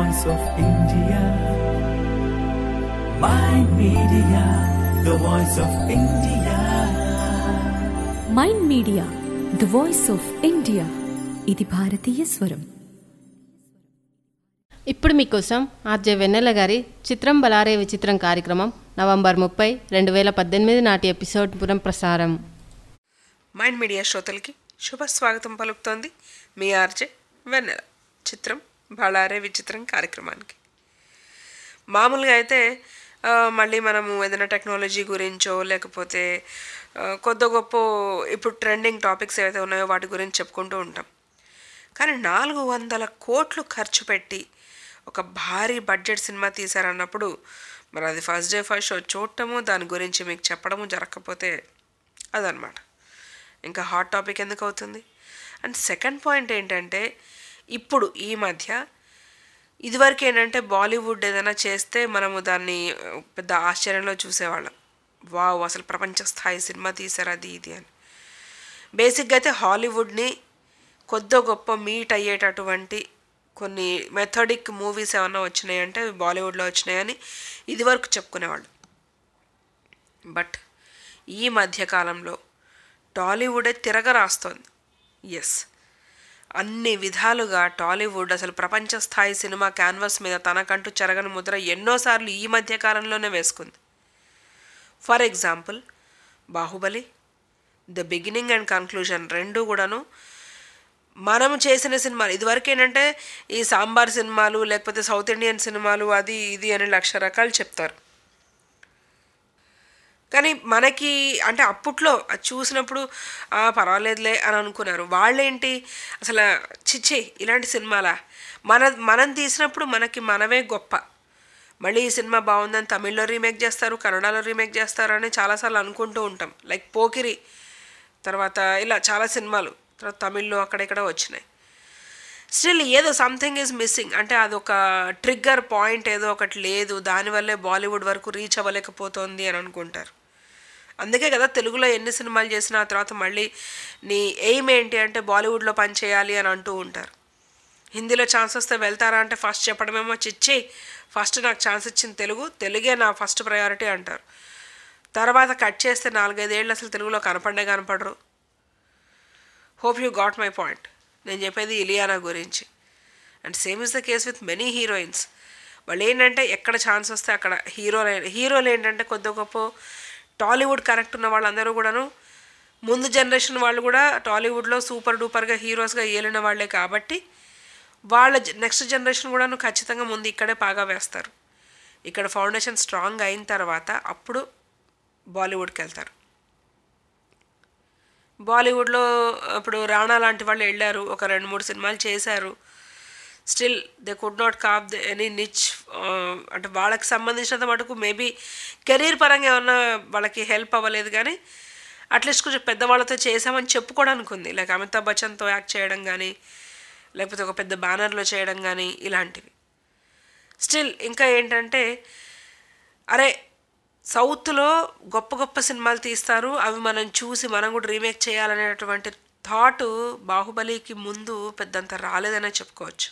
voice of India. My media, the voice of India. Mind media the voice of India ఇది భారతీయ స్వరం ఇప్పుడు మీకోసం ఆర్జే వెన్నెల గారి చిత్రం బలారే విచిత్రం కార్యక్రమం నవంబర్ ముప్పై రెండు వేల పద్దెనిమిది నాటి ఎపిసోడ్ పురం ప్రసారం మైండ్ మీడియా శ్రోతలకి శుభ స్వాగతం పలుకుతోంది మీ ఆర్జే వెన్నెల చిత్రం బళారే విచిత్రం కార్యక్రమానికి మామూలుగా అయితే ఆ, మళ్ళీ మనము ఏదైనా టెక్నాలజీ గురించో లేకపోతే ఆ, కొద్ది గొప్ప ఇప్పుడు ట్రెండింగ్ టాపిక్స్ ఏవైతే ఉన్నాయో వాటి గురించి చెప్పుకుంటూ ఉంటాం కానీ నాలుగు వందల కోట్లు ఖర్చు పెట్టి ఒక భారీ బడ్జెట్ సినిమా తీశారన్నప్పుడు మరి అది ఫస్ట్ డే ఫస్ట్ షో చూడటము దాని గురించి మీకు చెప్పడము జరగకపోతే అదనమాట ఇంకా హాట్ టాపిక్ ఎందుకు అవుతుంది అండ్ సెకండ్ పాయింట్ ఏంటంటే ఇప్పుడు ఈ మధ్య ఇదివరకు ఏంటంటే బాలీవుడ్ ఏదైనా చేస్తే మనము దాన్ని ఆ, పెద్ద ఆశ్చర్యంలో చూసేవాళ్ళం వావ్ అసలు ప్రపంచ స్థాయి సినిమా తీశారు అది ఇది అని బేసిక్గా అయితే హాలీవుడ్ని కొద్ది గొప్ప మీట్ అయ్యేటటువంటి కొన్ని మెథడిక్ మూవీస్ ఏమన్నా వచ్చినాయంటే అవి బాలీవుడ్లో వచ్చినాయని ఇదివరకు చెప్పుకునేవాళ్ళు బట్ ఈ మధ్యకాలంలో టాలీవుడే తిరగరాస్తోంది ఎస్ అన్ని విధాలుగా టాలీవుడ్ అసలు ప్రపంచ స్థాయి సినిమా క్యాన్వాస్ మీద తనకంటూ చెరగని ముద్ర ఎన్నోసార్లు ఈ మధ్య కాలంలోనే వేసుకుంది for example Baahubali the beginning and conclusion రెండు కూడాను మనం చేసిన సినిమాలు ఇదివరకు ఏంటంటే ఈ సాంబార్ సినిమాలు లేకపోతే సౌత్ ఇండియన్ సినిమాలు అది ఇది అని లక్ష రకాలు చెప్తారు కానీ మనకి అంటే అప్పట్లో అది చూసినప్పుడు "ఆ, పర్వాలేదులే అని అనుకున్నారు వాళ్ళేంటి అసలు చిచ్చే ఇలాంటి సినిమాలా మన మనం తీసినప్పుడు మనకి మనమే గొప్ప మళ్ళీ ఈ సినిమా బాగుందని తమిళ్లో రీమేక్ చేస్తారు కన్నడలో రీమేక్ చేస్తారు అని చాలాసార్లు అనుకుంటూ ఉంటాం లైక్ పోకిరి తర్వాత ఇలా చాలా సినిమాలు తర్వాత తమిళ్లో అక్కడెక్కడ వచ్చినాయి స్టిల్ ఏదో సంథింగ్ ఈజ్ మిస్సింగ్ అంటే అదొక ట్రిగ్గర్ పాయింట్ ఏదో ఒకటి లేదు దానివల్లే బాలీవుడ్ వరకు రీచ్ అవ్వలేకపోతుంది అని అనుకుంటారు అందుకే కదా తెలుగులో ఎన్ని సినిమాలు చేసినా ఆ తర్వాత మళ్ళీ నీ ఎయిమ్ ఏంటి అంటే బాలీవుడ్లో పని చేయాలి అని అంటూ ఉంటారు హిందీలో ఛాన్స్ వస్తే వెళ్తారా అంటే ఫస్ట్ చెప్పడమేమో చిచ్చి ఫస్ట్ నాకు ఛాన్స్ ఇచ్చిన తెలుగు తెలుగే నా ఫస్ట్ ప్రయారిటీ అంటారు తర్వాత కట్ చేస్తే నాలుగైదేళ్ళు అసలు తెలుగులో కనపడే కనపడరు hope you got my point నేను చెప్పేది ఇలియానా గురించి and same is the case with many heroines వాళ్ళు ఏంటంటే ఎక్కడ ఛాన్స్ వస్తే అక్కడ హీరోలు హీరోలు ఏంటంటే కొద్ది గొప్ప టాలీవుడ్ కరెక్ట్ ఉన్న వాళ్ళందరూ కూడాను ముందు జనరేషన్ వాళ్ళు కూడా టాలీవుడ్లో సూపర్ డూపర్గా హీరోస్గా ఏలిన వాళ్ళే కాబట్టి వాళ్ళ నెక్స్ట్ జనరేషన్ కూడాను ఖచ్చితంగా ముందు ఇక్కడే బాగా వేస్తారు ఇక్కడ ఫౌండేషన్ స్ట్రాంగ్ అయిన తర్వాత అప్పుడు బాలీవుడ్కి వెళ్తారు బాలీవుడ్లో ఇప్పుడు రాణా లాంటి వాళ్ళు వెళ్ళారు ఒక రెండు మూడు సినిమాలు చేశారు still they could not cop the any niche అంటే వాళ్ళకి సంబంధించినంత మటుకు మేబీ కెరీర్ పరంగా ఏమన్నా వాళ్ళకి హెల్ప్ అవ్వలేదు కానీ అట్లీస్ట్ కొంచెం పెద్దవాళ్ళతో చేసామని చెప్పుకోవడానికి ఉంది లైక్ అమితాబ్ బచ్చన్తో యాక్ట్ చేయడం కానీ లేకపోతే ఒక పెద్ద బ్యానర్లో చేయడం కానీ ఇలాంటివి స్టిల్ ఇంకా ఏంటంటే అరే సౌత్లో గొప్ప గొప్ప సినిమాలు తీస్తారు అవి మనం చూసి మనం కూడా రీమేక్ చేయాలనేటువంటి థాట్ బాహుబలికి ముందు పెద్దంత రాలేదనే చెప్పుకోవచ్చు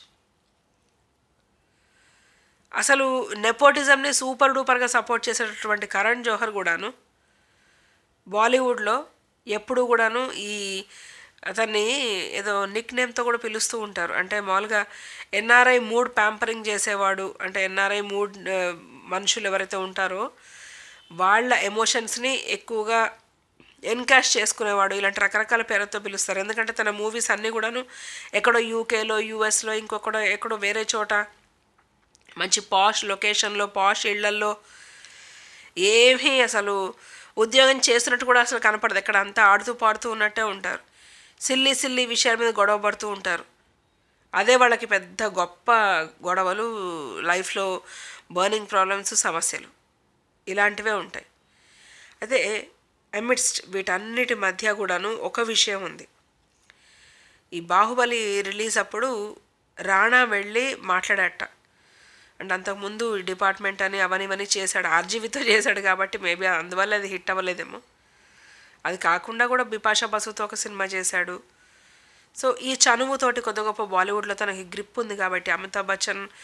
అసలు నెపోటిజంని సూపర్ డూపర్గా సపోర్ట్ చేసేటటువంటి కరణ్ జోహర్ కూడాను బాలీవుడ్లో ఎప్పుడు కూడాను ఈ అతన్ని ఏదో నిక్ నేమ్తో కూడా పిలుస్తూ ఉంటారు అంటే మామూలుగా ఎన్ఆర్ఐ మూడ్ ప్యాంపరింగ్ చేసేవాడు అంటే ఎన్ఆర్ఐ మూడ్ ఆ, మనుషులు ఎవరైతే ఉంటారో వాళ్ళ ఎమోషన్స్ని ఎక్కువగా ఎన్కాష్ చేసుకునేవాడు ఇలాంటి రకరకాల పేరుతో పిలుస్తారు ఎందుకంటే తన మూవీస్ అన్నీ కూడాను ఎక్కడో యూకేలో యూఎస్లో ఇంకొకడో ఎక్కడో వేరే చోట మంచి పాష్ లొకేషన్లో పాష్ ఇళ్లల్లో ఏమీ అసలు ఉద్యోగం చేస్తున్నట్టు కూడా అసలు కనపడదు ఎక్కడ అంతా ఆడుతూ పాడుతూ ఉన్నట్టే ఉంటారు సిల్లి సిల్లి విషయాల మీద గొడవ పడుతూ ఉంటారు అదే వాళ్ళకి పెద్ద గొప్ప గొడవలు లైఫ్లో బర్నింగ్ ప్రాబ్లమ్స్ సమస్యలు ఇలాంటివే ఉంటాయి అయితే అమిడ్స్ట్ వీటన్నిటి మధ్య కూడాను ఒక విషయం ఉంది ఈ బాహుబలి రిలీజ్ అప్పుడు రాణా వెళ్ళి మాట్లాడట అండ్ అంతకుముందు ఈ డిపార్ట్మెంట్ అని అవని ఇవన్నీ చేశాడు ఆర్జీవితో చేశాడు కాబట్టి మేబీ అందువల్ల అది హిట్ అవ్వలేదేమో అది కాకుండా కూడా బిపాషా బసుతో ఒక సినిమా చేశాడు సో ఈ చనువుతోటి కొద్ది గొప్ప బాలీవుడ్లో తనకి గ్రిప్ ఉంది కాబట్టి అమితాబ్ బచ్చన్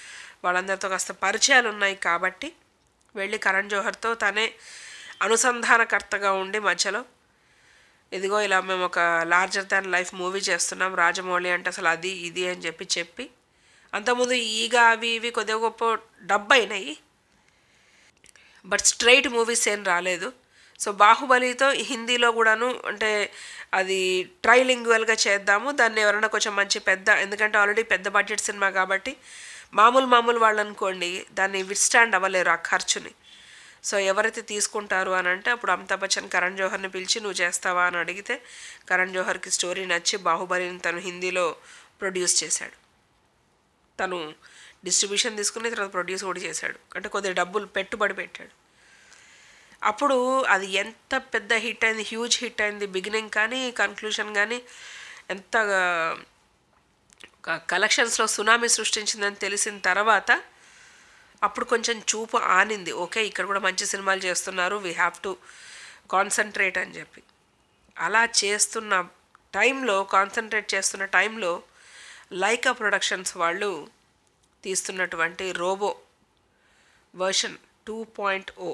వాళ్ళందరితో కాస్త పరిచయాలు ఉన్నాయి కాబట్టి వెళ్ళి కరణ్ జోహర్తో తనే అనుసంధానకర్తగా ఉండి మధ్యలో ఇదిగో ఇలా మేము ఒక లార్జర్ దాన్ లైఫ్ మూవీ చేస్తున్నాం రాజమౌళి అంటే అసలు అది ఇది అని చెప్పి చెప్పి అంతకుముందు ఈగ అవి ఇవి కొద్దిగా గొప్ప డబ్బు అయినాయి బట్ స్ట్రైట్ మూవీస్ ఏం రాలేదు సో బాహుబలితో హిందీలో కూడాను అంటే అది ట్రైలింగ్వల్గా చేద్దాము దాన్ని ఎవరైనా కొంచెం మంచి పెద్ద ఎందుకంటే ఆల్రెడీ పెద్ద బడ్జెట్ సినిమా కాబట్టి మామూలు మామూలు వాళ్ళు అనుకోండి దాన్ని విత్స్టాండ్ అవ్వలేరు ఆ ఖర్చుని సో ఎవరైతే తీసుకుంటారు అని అంటే అప్పుడు అమితాబ్ బచ్చన్ కరణ్ జోహర్ని పిలిచి నువ్వు చేస్తావా అని అడిగితే కరణ్ జోహర్కి స్టోరీ నచ్చి బాహుబలిని తను హిందీలో ప్రొడ్యూస్ చేశాడు తను డిస్ట్రిబ్యూషన్ తీసుకుని తర్వాత ప్రొడ్యూస్ కూడా చేశాడు అంటే కొద్దిగా డబ్బులు పెట్టుబడి పెట్టాడు అప్పుడు అది ఎంత పెద్ద హిట్ అయింది హ్యూజ్ హిట్ అయింది బిగినింగ్ కానీ కన్క్లూషన్ కానీ ఎంత కలెక్షన్స్లో సునామీ సృష్టించిందని తెలిసిన తర్వాత అప్పుడు కొంచెం చూపు ఆనింది ఓకే ఇక్కడ కూడా మంచి సినిమాలు చేస్తున్నారు వీ హ్యావ్ టు కాన్సన్ట్రేట్ అని చెప్పి అలా చేస్తున్న టైంలో కాన్సన్ట్రేట్ చేస్తున్న టైంలో లైకా ప్రొడక్షన్స్ వాళ్ళు తీస్తున్నటువంటి Robo version two point O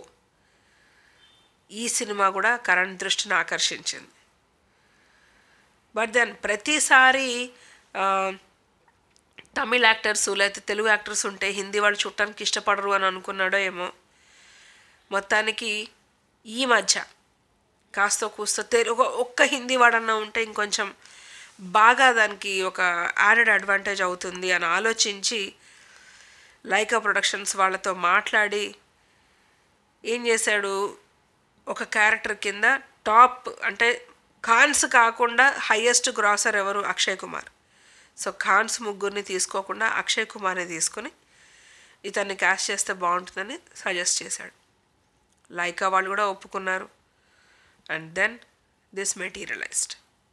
ఈ సినిమా కూడా కరణ్ దృష్టిని ఆకర్షించింది బట్ దెన్ ప్రతిసారి ఆ, తమిళ్ యాక్టర్స్ లేకపోతే తెలుగు యాక్టర్స్ ఉంటే హిందీ వాళ్ళు చూడటానికి ఇష్టపడరు అని అనుకున్నాడో ఏమో మొత్తానికి ఈ మధ్య కాస్త కూస్త తెలుగు ఒక్క హిందీ వాడన్నా ఉంటే ఇంకొంచెం బాగా దానికి ఒక యాడెడ్ అడ్వాంటేజ్ అవుతుంది అని ఆలోచించి లైకా ప్రొడక్షన్స్ వాళ్ళతో మాట్లాడి ఏం చేశాడు ఒక క్యారెక్టర్ కింద టాప్ అంటే ఖాన్స్ కాకుండా హయ్యెస్ట్ గ్రాసర్ ఎవరు అక్షయ్ కుమార్ సో ఖాన్స్ ముగ్గురిని తీసుకోకుండా అక్షయ్ కుమార్ని తీసుకుని ఇతన్ని క్యాష్ చేస్తే బాగుంటుందని సజెస్ట్ చేశాడు లైకా వాళ్ళు కూడా ఒప్పుకున్నారు అండ్ దెన్ దిస్ మెటీరియలైజ్డ్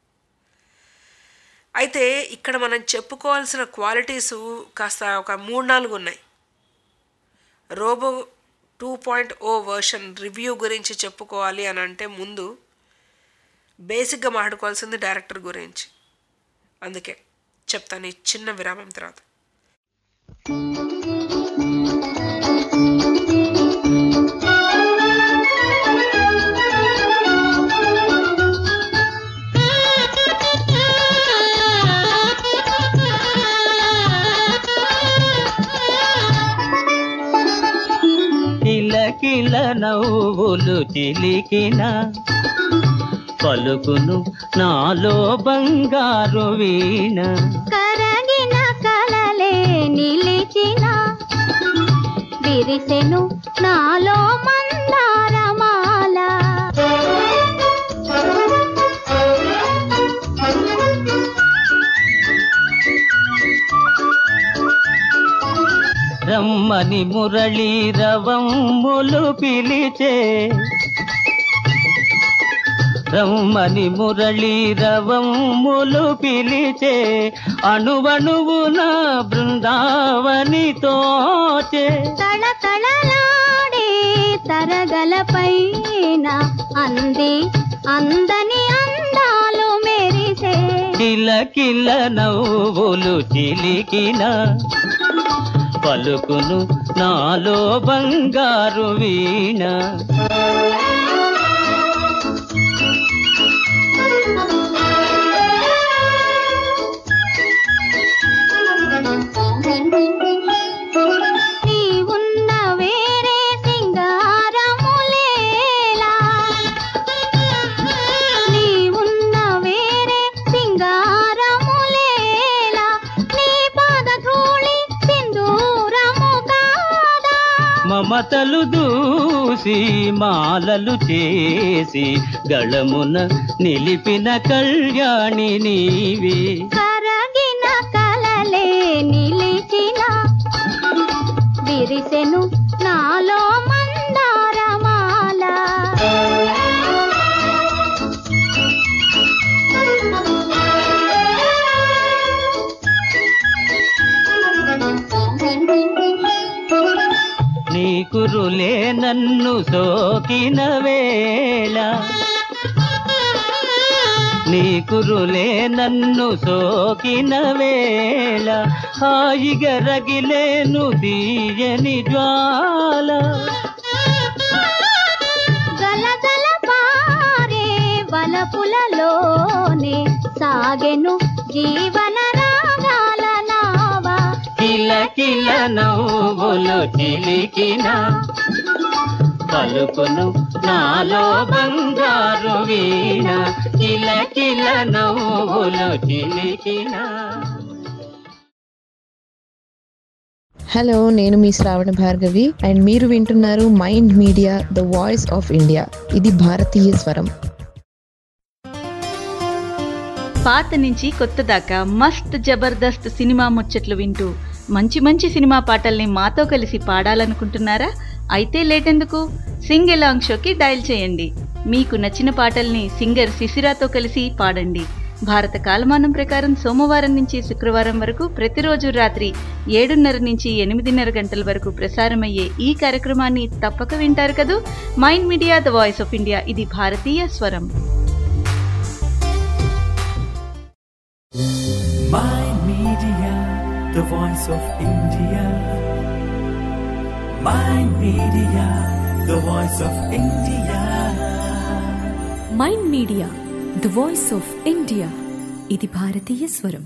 అయితే ఇక్కడ మనం చెప్పుకోవాల్సిన క్వాలిటీస్ కాస్త ఒక మూడు నాలుగు ఉన్నాయి Robo two point O version review గురించి చెప్పుకోవాలి అని అంటే ముందు బేసిక్గా మాట్లాడుకోవాల్సింది డైరెక్టర్ గురించి అందుకే చెప్తాను ఈ చిన్న విరామం తర్వాత కిలకిల నవ్వులు చిలికిన పలుకును నాలో బంగారు వీణ కరగిన కలలే నిలిచిన విరిసెను నాలో మందారమాల రమ్మని మురళీ రవమ్ములు పిలిచే రమ్మని మురళీ రవమ్ములు పిలిచే అణువణువున బృందావని తోచే తళతళలాడే తరగలపైన అంది అందని అందాలు మెరిసే కిలకిల నవ్వులు చిలికిన పలుకును నాలో బంగారు వీణ నీ ఉన్న వేరే సింగారములేలా నీ ఉన్న వేరే సింగారములేలా నీ పాదధూళి సింధూరము కాదా మమతలు దూసి మాలలు చేసి గళమున నిలిపిన కళ్యాణి నీవే కరగిన కలలే నిలిచిన విరిసెను నాలో మందారమాల నీ కురులే నన్ను సోకిన వేళ నీ కురులే నన్ను సోకిన వేళ హాయిగా రగిలేను తీయని జ్వాల గలగల పారే వలపులలోనే సాగెను జీవన రాగాల నావా కిల కిల నవ్వులు చిలికిన పలుకును నాలో బంగారు వీణ కిల కిల నవ్వులు చిలికిన హలో నేను మీ శ్రావణ భార్గవి అండ్ మీరు వింటున్నారు mind media the voice of India ఇది భారతీయ స్వరం పాత నుంచి కొత్త దాకా మస్త్ జబర్దస్త్ సినిమా ముచ్చట్లు వింటూ మంచి మంచి సినిమా పాటల్ని మాతో కలిసి పాడాలనుకుంటున్నారా అయితే లేటెందుకు సింగ్ ఎలాంగ్ షోకి డయల్ చేయండి మీకు నచ్చిన పాటల్ని సింగర్ శిశిరాతో కలిసి పాడండి భారత కాలమానం ప్రకారం సోమవారం నుంచి శుక్రవారం వరకు ప్రతిరోజు రాత్రి ఏడున్నర నుంచి ఎనిమిదిన్నర గంటల వరకు ప్రసారమయ్యే ఈ కార్యక్రమాన్ని తప్పక వింటారు కదూ mind media the voice of India ఇది భారతీయ స్వరం Mind Media, the voice of India. Mind Media, the voice of India. Mind media the voice of India ఇది భారతీయ స్వరం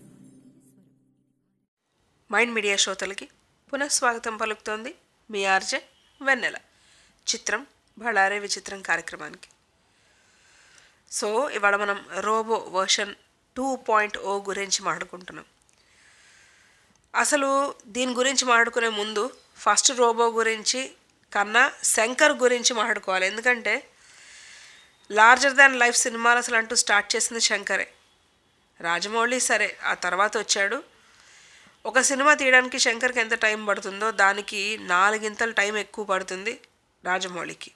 మైండ్ మీడియా శ్రోతలకి పునఃస్వాగతం పలుకుతోంది మీ ఆర్జే వెన్నెల చిత్రం బళారే విచిత్రం కార్యక్రమానికి సో ఇవాళ మనం Robo version two point O గురించి మాట్లాడుకుంటున్నాం అసలు దీని గురించి మాట్లాడుకునే ముందు ఫస్ట్ రోబో గురించి కన్నా శంకర్ గురించి మాట్లాడుకోవాలి ఎందుకంటే లార్జర్ దాన్ లైఫ్ సినిమాలు అసలు అంటూ స్టార్ట్ చేసింది శంకరే రాజమౌళి సరే ఆ తర్వాత వచ్చాడు ఒక సినిమా తీయడానికి శంకర్కి ఎంత టైం పడుతుందో దానికి నాలుగింతల టైం ఎక్కువ పడుతుంది రాజమౌళికి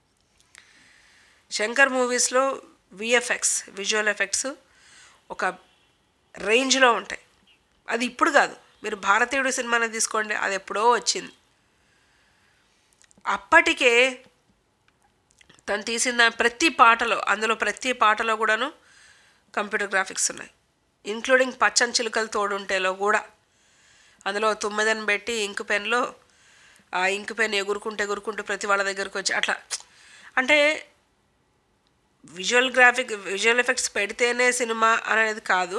శంకర్ మూవీస్లో విఎఫ్ఎక్స్ విజువల్ ఎఫెక్ట్స్ ఒక రేంజ్లో ఉంటాయి అది ఇప్పుడు కాదు మీరు భారతీయుడు సినిమాని తీసుకోండి అది ఎప్పుడో వచ్చింది అప్పటికే తను తీసిన దాని ప్రతి పాటలో అందులో ప్రతి పాటలో కూడాను కంప్యూటర్ గ్రాఫిక్స్ ఉన్నాయి ఇంక్లూడింగ్ పచ్చని చిలుకలు తోడుంటేలో కూడా అందులో తుమ్మెదని పెట్టి ఇంకు పెన్లో ఆ ఇంకు పెన్ ఎగురుకుంటూ ఎగురుకుంటూ ప్రతి వాళ్ళ దగ్గరకు వచ్చి అట్లా అంటే విజువల్ గ్రాఫిక్ విజువల్ ఎఫెక్ట్స్ పెడితేనే సినిమా అనేది కాదు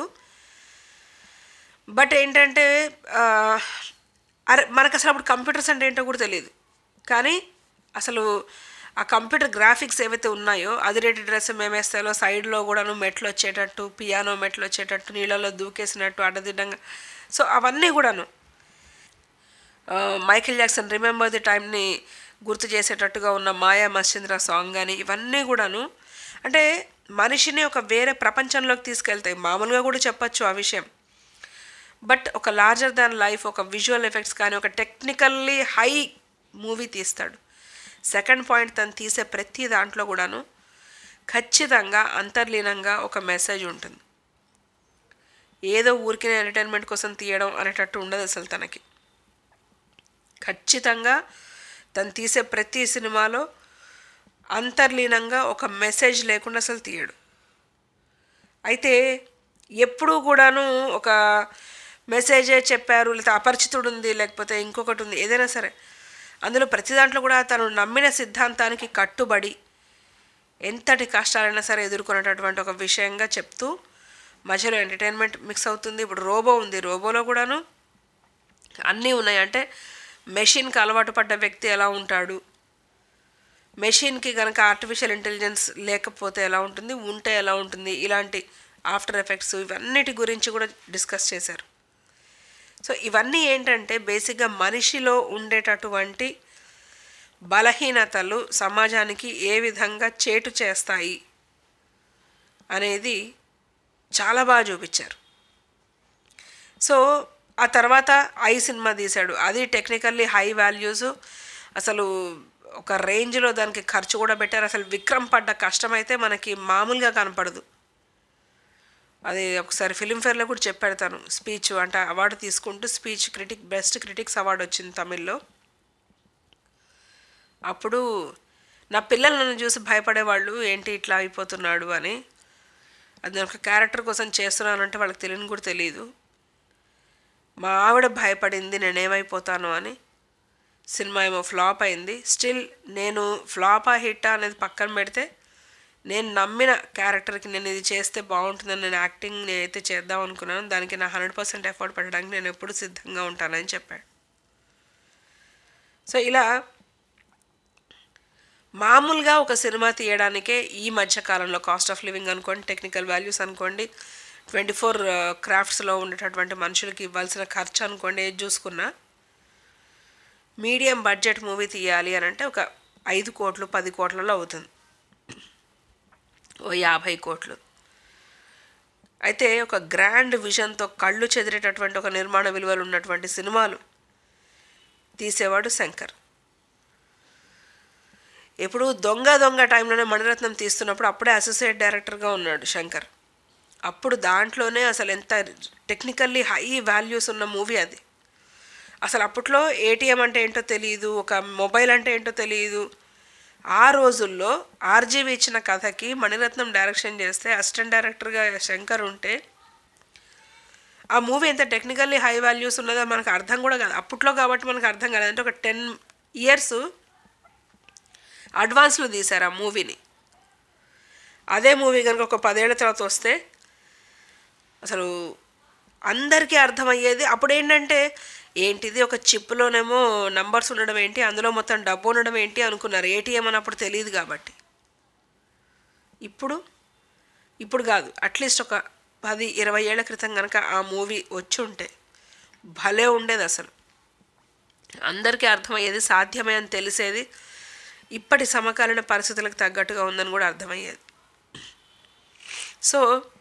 బట్ ఏంటంటే ఆ, అరే మనకు అసలు అప్పుడు కంప్యూటర్స్ అంటే ఏంటో కూడా తెలియదు కానీ అసలు ఆ కంప్యూటర్ గ్రాఫిక్స్ ఏవైతే ఉన్నాయో అది రేటి డ్రెస్ మేమేస్తాలో సైడ్లో కూడాను మెట్లు వచ్చేటట్టు పియానో మెట్లు వచ్చేటట్టు నీళ్ళలో దూకేసినట్టు అడ్డదిడ్డంగా సో అవన్నీ కూడాను ఆ, మైకేల్ జాక్సన్ రిమెంబర్ ది టైంని గుర్తు చేసేటట్టుగా ఉన్న మాయా మశ్చంద్ర సాంగ్ కానీ ఇవన్నీ కూడాను అంటే మనిషిని ఒక వేరే ప్రపంచంలోకి తీసుకెళ్తాయి మామూలుగా కూడా చెప్పచ్చు ఆ విషయం బట్ ఒక లార్జర్ దాన్ లైఫ్ ఒక విజువల్ ఎఫెక్ట్స్ కానీ ఒక టెక్నికల్లీ హై మూవీ తీస్తాడు సెకండ్ పాయింట్ తను తీసే ప్రతి దాంట్లో కూడాను ఖచ్చితంగా అంతర్లీనంగా ఒక మెసేజ్ ఉంటుంది ఏదో ఊరికే ఎంటర్టైన్మెంట్ కోసం తీయడం అనేటట్టు ఉండదు అసలు తనకి ఖచ్చితంగా తను తీసే ప్రతి సినిమాలో అంతర్లీనంగా ఒక మెసేజ్ లేకుండా అసలు తీయడు అయితే ఎప్పుడూ కూడాను ఒక మెసేజే చెప్పారు లేకపోతే అపరిచితుడు ఉంది లేకపోతే ఇంకొకటి ఉంది ఏదైనా సరే అందులో ప్రతి దాంట్లో కూడా తను నమ్మిన సిద్ధాంతానికి కట్టుబడి ఎంతటి కష్టాలైనా సరే ఎదుర్కొనేటటువంటి ఒక విషయంగా చెప్తూ మధ్యలో ఎంటర్టైన్మెంట్ మిక్స్ అవుతుంది ఇప్పుడు రోబో ఉంది రోబోలో కూడాను అన్నీ ఉన్నాయి అంటే మెషిన్కి అలవాటు పడ్డ వ్యక్తి ఎలా ఉంటాడు మెషిన్కి కనుక ఆర్టిఫిషియల్ ఇంటెలిజెన్స్ లేకపోతే ఎలా ఉంటుంది ఉంటే ఎలా ఉంటుంది ఇలాంటి ఆఫ్టర్ ఎఫెక్ట్స్ ఇవన్నిటి గురించి కూడా డిస్కస్ చేశారు సో ఇవన్నీ ఏంటంటే బేసిక్గా మనిషిలో ఉండేటటువంటి బలహీనతలు సమాజానికి ఏ విధంగా చేటు చేస్తాయి అనేది చాలా బాగా చూపించారు సో ఆ తర్వాత ఐ సినిమా తీశాడు అది టెక్నికల్లీ హై వాల్యూస్ అసలు ఒక రేంజ్లో దానికి ఖర్చు కూడా పెట్టారు అసలు విక్రమ్ పడ్డ కష్టమైతే మనకి మామూలుగా కనపడదు అది ఒకసారి ఫిలింఫేర్లో కూడా చెప్పాడు తను స్పీచ్ అంటే అవార్డు తీసుకుంటూ speech critic best critics award వచ్చింది తమిళ్లో అప్పుడు నా పిల్లలు నన్ను చూసి భయపడేవాళ్ళు ఏంటి ఇట్లా అయిపోతున్నాడు అని అది నేను ఒక క్యారెక్టర్ కోసం చేస్తున్నానంటే వాళ్ళకి తెలియని కూడా తెలియదు మా ఆవిడ భయపడింది నేనేమైపోతాను అని సినిమా ఏమో ఫ్లాప్ అయింది స్టిల్ నేను ఫ్లాపా హిట్టా అనేది పక్కన పెడితే నేను నమ్మిన క్యారెక్టర్కి నేను ఇది చేస్తే బాగుంటుందని నేను యాక్టింగ్ నేనైతే చేద్దాం అనుకున్నాను దానికి నా హండ్రెడ్ పర్సెంట్ ఎఫర్ట్ పెట్టడానికి నేను ఎప్పుడు సిద్ధంగా ఉంటానని చెప్పాడు సో ఇలా మామూలుగా ఒక సినిమా తీయడానికే ఈ మధ్య కాలంలో కాస్ట్ ఆఫ్ లివింగ్ అనుకోండి టెక్నికల్ వాల్యూస్ అనుకోండి ట్వంటీ ఫోర్ క్రాఫ్ట్స్లో ఉండేటటువంటి మనుషులకి ఇవ్వాల్సిన ఖర్చు అనుకోండి ఏది చూసుకున్నా మీడియం బడ్జెట్ మూవీ తీయాలి అని అంటే ఒక ఐదు కోట్లు పది కోట్లలో అవుతుంది ఓ యాభై కోట్లు అయితే ఒక గ్రాండ్ విజన్తో కళ్ళు చెదిరేటటువంటి ఒక నిర్మాణ విలువలు ఉన్నటువంటి సినిమాలు తీసేవాడు శంకర్ ఎప్పుడు దొంగ దొంగ టైంలోనే మణిరత్నం తీస్తున్నప్పుడు అప్పుడే అసోసియేట్ డైరెక్టర్గా ఉన్నాడు శంకర్ అప్పుడు దాంట్లోనే అసలు ఎంత టెక్నికల్లీ హై వాల్యూస్ ఉన్న మూవీ అది అసలు అప్పట్లో ఏటీఎం అంటే ఏంటో తెలియదు ఒక మొబైల్ అంటే ఏంటో తెలియదు ఆ రోజుల్లో ఆర్జీవి ఇచ్చిన కథకి మణిరత్నం డైరెక్షన్ చేస్తే అసిస్టెంట్ డైరెక్టర్గా శంకర్ ఉంటే ఆ మూవీ ఎంత టెక్నికల్లీ హై వాల్యూస్ ఉన్నదో మనకు అర్థం కూడా కాదు అప్పట్లో కాబట్టి మనకు అర్థం కాలేదు అంటే ఒక టెన్ ఇయర్స్ అడ్వాన్స్లో తీశారు ఆ మూవీని అదే మూవీ కనుక ఒక పదేళ్ల తర్వాత వస్తే అసలు అందరికీ అర్థమయ్యేది అప్పుడు ఏంటంటే ఏంటిది ఒక చిప్లోనేమో నంబర్స్ ఉండడం ఏంటి అందులో మొత్తం డబ్బు ఉండడం ఏంటి అనుకున్నారు ఏటీఎం అన్నప్పుడు తెలియదు కాబట్టి ఇప్పుడు ఇప్పుడు కాదు అట్లీస్ట్ ఒక పది ఇరవై ఏళ్ల క్రితం కనుక ఆ మూవీ వచ్చి ఉంటే భలే ఉండేది అసలు అందరికీ అర్థమయ్యేది సాధ్యమే అని తెలిసేది ఇప్పటి సమకాలీన పరిస్థితులకు తగ్గట్టుగా ఉందని కూడా అర్థమయ్యేది సో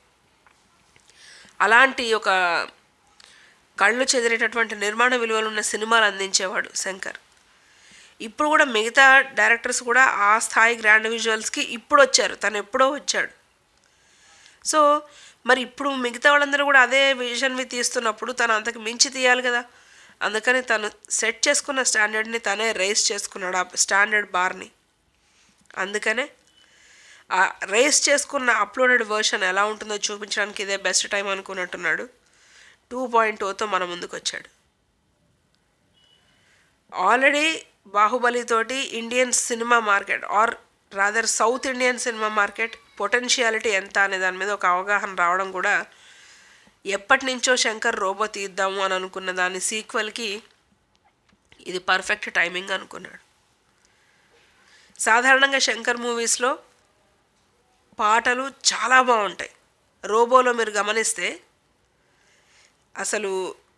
అలాంటి ఒక కళ్ళు చెదిరేటటువంటి నిర్మాణ విలువలు ఉన్న సినిమాలు అందించేవాడు శంకర్ ఇప్పుడు కూడా మిగతా డైరెక్టర్స్ కూడా ఆ స్థాయి గ్రాండ్ విజువల్స్కి ఇప్పుడు వచ్చారు తను ఎప్పుడో వచ్చాడు సో మరి ఇప్పుడు మిగతా వాళ్ళందరూ కూడా అదే విజన్వి తీస్తున్నప్పుడు తను అంతకు మించి తీయాలి కదా అందుకని తను సెట్ చేసుకున్న స్టాండర్డ్ని తనే రైస్ చేసుకున్నాడు ఆ స్టాండర్డ్ బార్ని అందుకనే ఆ రేస్ చేసుకున్న అప్లోడెడ్ వర్షన్ ఎలా ఉంటుందో చూపించడానికి ఇదే బెస్ట్ టైం అనుకున్నట్టున్నాడు టూ పాయింట్ ఓతో మన ముందుకు వచ్చాడు ఆల్రెడీ బాహుబలి తోటి Indian cinema market or rather south Indian cinema market potentiality ఎంత అనే దాని మీద ఒక అవగాహన రావడం కూడా ఎప్పటి నుంచో శంకర్ రోబో తీద్దాము అని అనుకున్న దాని సీక్వెల్కి ఇది పర్ఫెక్ట్ టైమింగ్ అనుకున్నాడు సాధారణంగా శంకర్ మూవీస్లో పాటలు చాలా బాగుంటాయి రోబోలో మీరు గమనిస్తే అసలు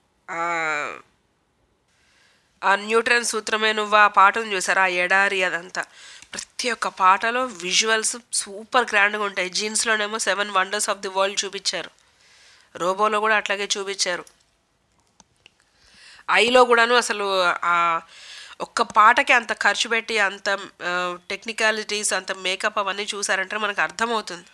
ఆ న్యూట్రన్ సూత్రమే నువ్వు ఆ పాటను చూసారా ఆ ఎడారి అదంతా ప్రతి ఒక్క పాటలో విజువల్స్ సూపర్ గ్రాండ్గా ఉంటాయి జీన్స్లోనేమో seven wonders of the world చూపించారు రోబోలో కూడా అట్లాగే చూపించారు ఐలో కూడాను అసలు ఆ ఒక్క పాటకి అంత ఖర్చు పెట్టి అంత టెక్నికాలిటీస్ అంత మేకప్ అవన్నీ చూసారంటే మనకు అర్థమవుతుంది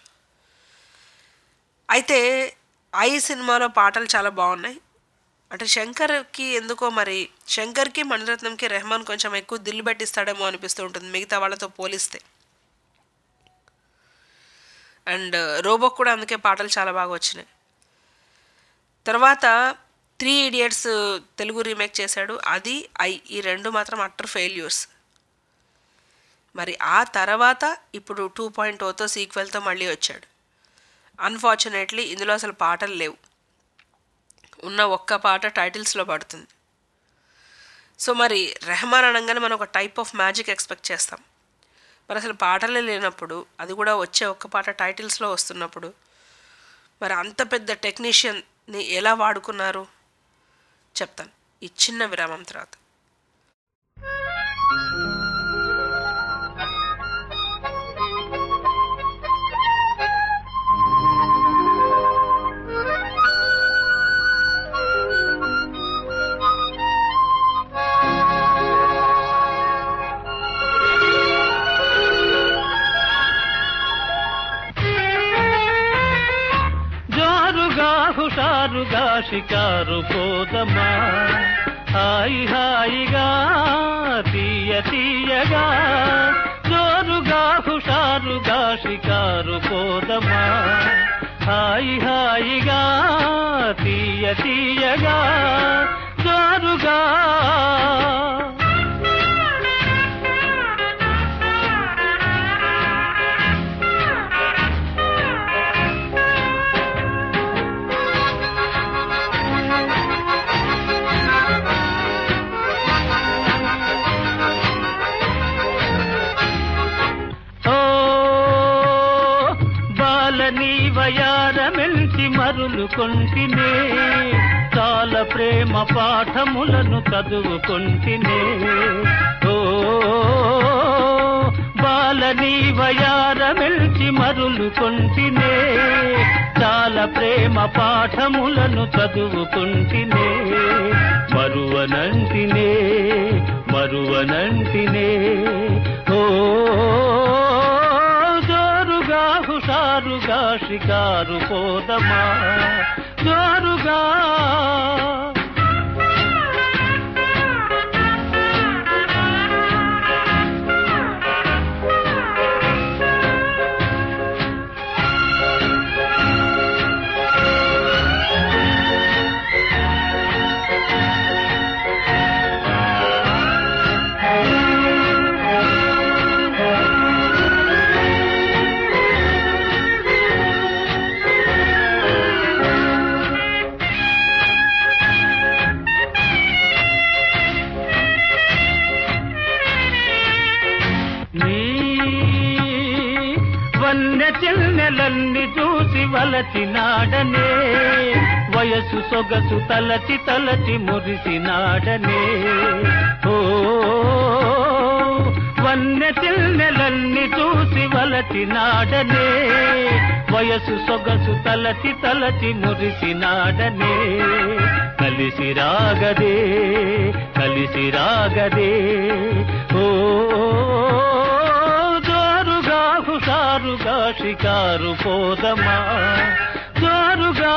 అయితే ఐ సినిమాలో పాటలు చాలా బాగున్నాయి అంటే శంకర్కి ఎందుకో మరి శంకర్కి మణిరత్నంకి రెహమాన్ కొంచెం ఎక్కువ దిల్లు పెట్టిస్తాడేమో అనిపిస్తూ ఉంటుంది మిగతా వాళ్ళతో పోలిస్తే అండ్ రోబోక్ కూడా అందుకే పాటలు చాలా బాగా వచ్చినాయి తర్వాత త్రీ ఇడియట్స్ తెలుగు రీమేక్ చేశాడు అది ఐ ఈ రెండు మాత్రం అట్టర్ ఫెయిల్యూర్స్ మరి ఆ తర్వాత ఇప్పుడు టూ పాయింట్ ఓతో సీక్వెల్తో మళ్ళీ వచ్చాడు అన్ఫార్చునేట్లీ ఇందులో అసలు పాటలు లేవు ఉన్న ఒక్క పాట టైటిల్స్లో పడుతుంది సో మరి రెహమాన్ అనగానే మనం ఒక టైప్ ఆఫ్ మ్యాజిక్ ఎక్స్పెక్ట్ చేస్తాం మరి అసలు పాటలే లేనప్పుడు అది కూడా వచ్చే ఒక్క పాట టైటిల్స్లో వస్తున్నప్పుడు మరి అంత పెద్ద టెక్నీషియన్ని ఎలా వాడుకున్నారు చెప్తాను ఈ చిన్న విరామం తర్వాత జారుగా హుషారుగా షికారు పోదమా హాయి హాయిగా తీయ తీయగా జోరుగా హుషారుగా షికారు పోదమా హాయి హాయిగా తీయ తీయగా జోరుగా ఓ బాలని వయారమెల్చి మరులు కొంటినే చాలా ప్రేమ పాఠములను చదువుకొంటినే ఓ బాలని వయారమెల్చి మరులు కొంటినే చాలా ప్రేమ పాఠములను చదువుకుంటినే మరువనంటినే మరువనంటినే ఓ జోరుగా హుషారుగా షికారు పోదమా జోరుగా నీ వన్నె చిన్నెలన్ని చూసి వలచినాడనే వయసు సొగసు తలచి తలచి మురిసినాడనే ఓ వన్నె చిన్నెలన్ని చూసి వలచినాడనే వయసు సొగసు తలచి తలచి మురిసినాడనే కలిసి రాగదే కలిసి రాగదే ఓ జోరుగా హుషారుగా షికారు పోదమా జోరుగా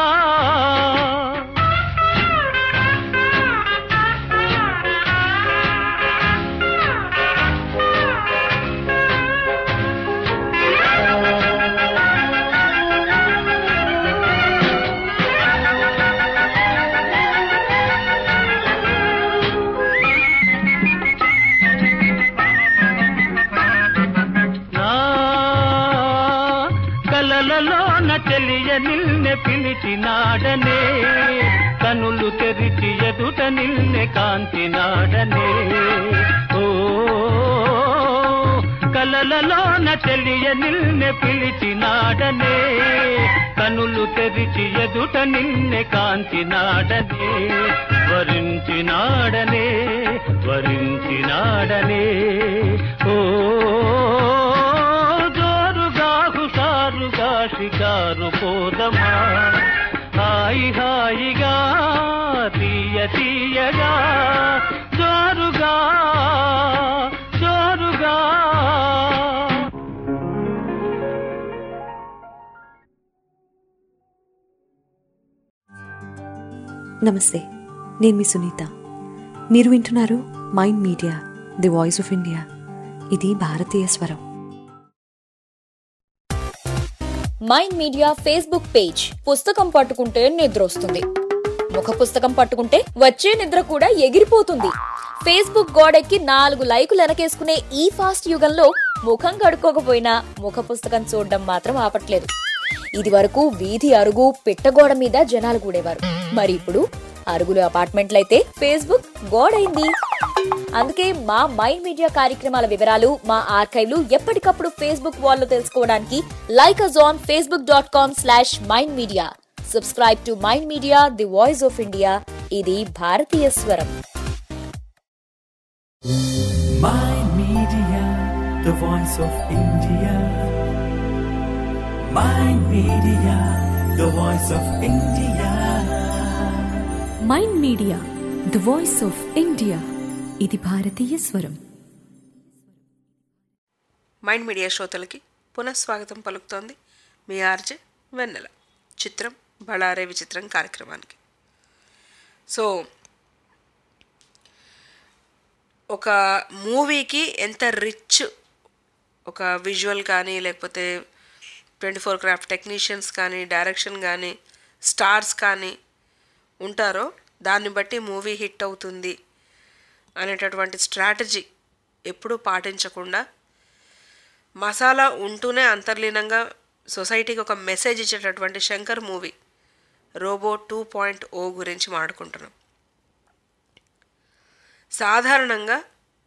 నా కలలలోన తెలియ నిల్నె పిలిచినాడనే కనులు తెరిచి ఎదుట నిల్నె కాంతినాడనే ఓ కలలలోన తెలియ నిల్నె పిలిచినాడనే కనులు తెరిచి ఎదుట నిన్నె కాంతినాడనే వరించినాడనే వరించినాడనే ఓ జోరుగా హుషారుగా షికారు పోదమా హాయి హాయిగా తీయ తీయగా జోరుగా జోరుగా నమస్తే నేను మీ సునీత మీరు వింటున్నారు mind Media the voice of India ఇది భారతీయ స్వరం మైండ్ మీడియా ఫేస్బుక్ పేజ్ పుస్తకం పట్టుకుంటే నిద్ర వస్తుంది ముఖ పుస్తకం పట్టుకుంటే వచ్చే నిద్ర కూడా ఎగిరిపోతుంది ఫేస్బుక్ గోడెక్కి నాలుగు లైకులు వెనకేసుకునే ఈ ఫాస్ట్ యుగంలో ముఖం కడుక్కోకపోయినా ముఖ పుస్తకం చూడడం మాత్రం ఆపట్లేదు ఇది వరకు వీధి అరుగు పిట్టగోడ మీద జనాలు కూడేవారు మరి ఇప్పుడు అరుగులు అపార్ట్మెంట్లయితే ఫేస్బుక్ గోడైంది అందుకే మా మైండ్ మీడియా కార్యక్రమాల వివరాలు మా ఆర్కైవ్లు ఎప్పటికప్పుడు ఫేస్బుక్ వాల్లో తెలుసుకోవడానికి like us on Facebook dot com slash Mind Media subscribe to Mind Media the voice of India ఇది భారతీయ స్వరం Mind Media, the voice of India. Mind Media, the voice of India. Mind Media the voice of India ఇది భారతీయ స్వరం Mind media శ్రోతలకి పునఃస్వాగతం పలుకుతోంది మీ RJ వెన్నెల చిత్రం బళారే విచిత్రం కార్యక్రమానికి సో ఒక మూవీకి ఎంత రిచ్ ఒక విజువల్ కానీ లేకపోతే ట్వంటీ ఫోర్ క్రాఫ్ట్ టెక్నీషియన్స్ కానీ డైరెక్షన్ కానీ స్టార్స్ కానీ ఉంటారో దాన్ని బట్టి మూవీ హిట్ అవుతుంది అనేటటువంటి స్ట్రాటజీ ఎప్పుడూ పాటించకుండా మసాలా ఉంటూనే అంతర్లీనంగా సొసైటీకి ఒక మెసేజ్ ఇచ్చేటటువంటి Shankar movie Robo two point O గురించి మాట్లాడుకుంటున్నాం సాధారణంగా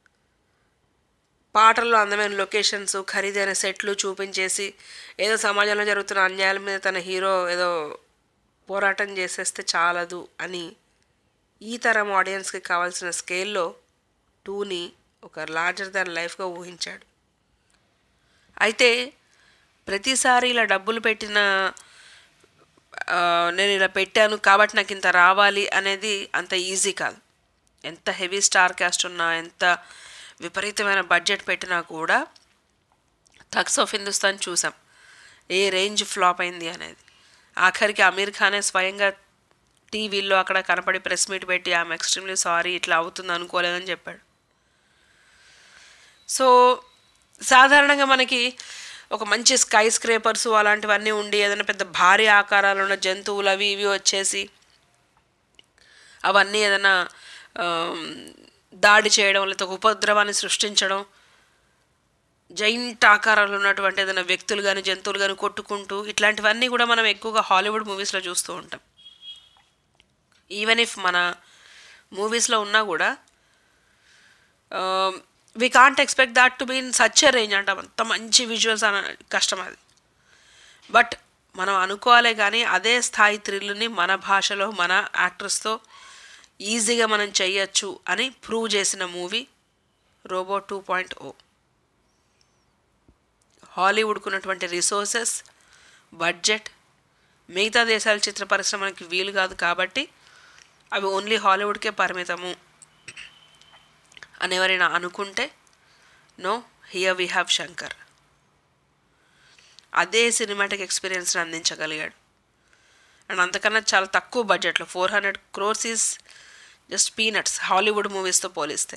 పాటల్లో అందమైన లొకేషన్స్ ఖరీదైన సెట్లు చూపించేసి ఏదో సమాజంలో జరుగుతున్న అన్యాయాల మీద తన హీరో ఏదో పోరాటం చేసేస్తే చాలదు అని ఈ తరం ఆడియన్స్కి కావాల్సిన స్కేల్లో టూని ఒక లార్జర్ దాన్ లైఫ్గా ఊహించాడు అయితే ప్రతిసారి ఇలా డబ్బులు పెట్టిన ఆ, నేను ఇలా పెట్టాను కాబట్టి నాకు ఇంత రావాలి అనేది అంత ఈజీ కాదు ఎంత హెవీ స్టార్ క్యాస్ట్ ఉన్నా ఎంత విపరీతమైన బడ్జెట్ పెట్టినా కూడా థక్స్ ఆఫ్ హిందుస్థాన్ చూసాం ఏ రేంజ్ ఫ్లాప్ అయింది అనేది ఆఖరికి అమీర్ ఖానే స్వయంగా టీవీల్లో అక్కడ కనపడి ప్రెస్ మీట్ పెట్టి ఆమె ఎక్స్ట్రీమ్లీ సారీ ఇట్లా అవుతుంది అనుకోలేదని చెప్పాడు సో సాధారణంగా మనకి ఒక మంచి స్కై స్క్రేపర్స్ అలాంటివన్నీ ఉండి ఏదైనా పెద్ద భారీ ఆకారాలు ఉన్న జంతువులు అవి ఇవి వచ్చేసి అవన్నీ ఏదైనా ఆమ్, దాడి చేయడం లేకపోతే ఒక ఉపద్రవాన్ని సృష్టించడం జైంట్ ఆకారాలు ఉన్నటువంటి ఏదైనా వ్యక్తులు కానీ జంతువులు కానీ కొట్టుకుంటూ ఇట్లాంటివన్నీ కూడా మనం ఎక్కువగా హాలీవుడ్ మూవీస్లో చూస్తూ ఉంటాం ఈవెన్ ఇఫ్ మన మూవీస్లో ఉన్నా కూడా we can't expect that to be in such a range అంటాం అంత మంచి విజువల్స్ అన కష్టం అది బట్ మనం అనుకోవాలే కానీ అదే స్థాయి థ్రిల్ని మన భాషలో మన యాక్టర్స్తో ఈజీగా మనం చెయ్యొచ్చు అని ప్రూవ్ చేసిన movie Robo two point O హాలీవుడ్కు ఉన్నటువంటి రిసోర్సెస్ బడ్జెట్ మిగతా దేశాల చిత్ర పరిశ్రమకి వీలు కాదు కాబట్టి అవి ఓన్లీ హాలీవుడ్కే పరిమితము అని ఎవరైనా అనుకుంటే no here we have Shankar అదే సినిమాటిక్ ఎక్స్పీరియన్స్ని అందించగలిగాడు అండ్ అంతకన్నా చాలా తక్కువ బడ్జెట్లో four hundred crores is just peanuts Hollywood మూవీస్తో పోలిస్తే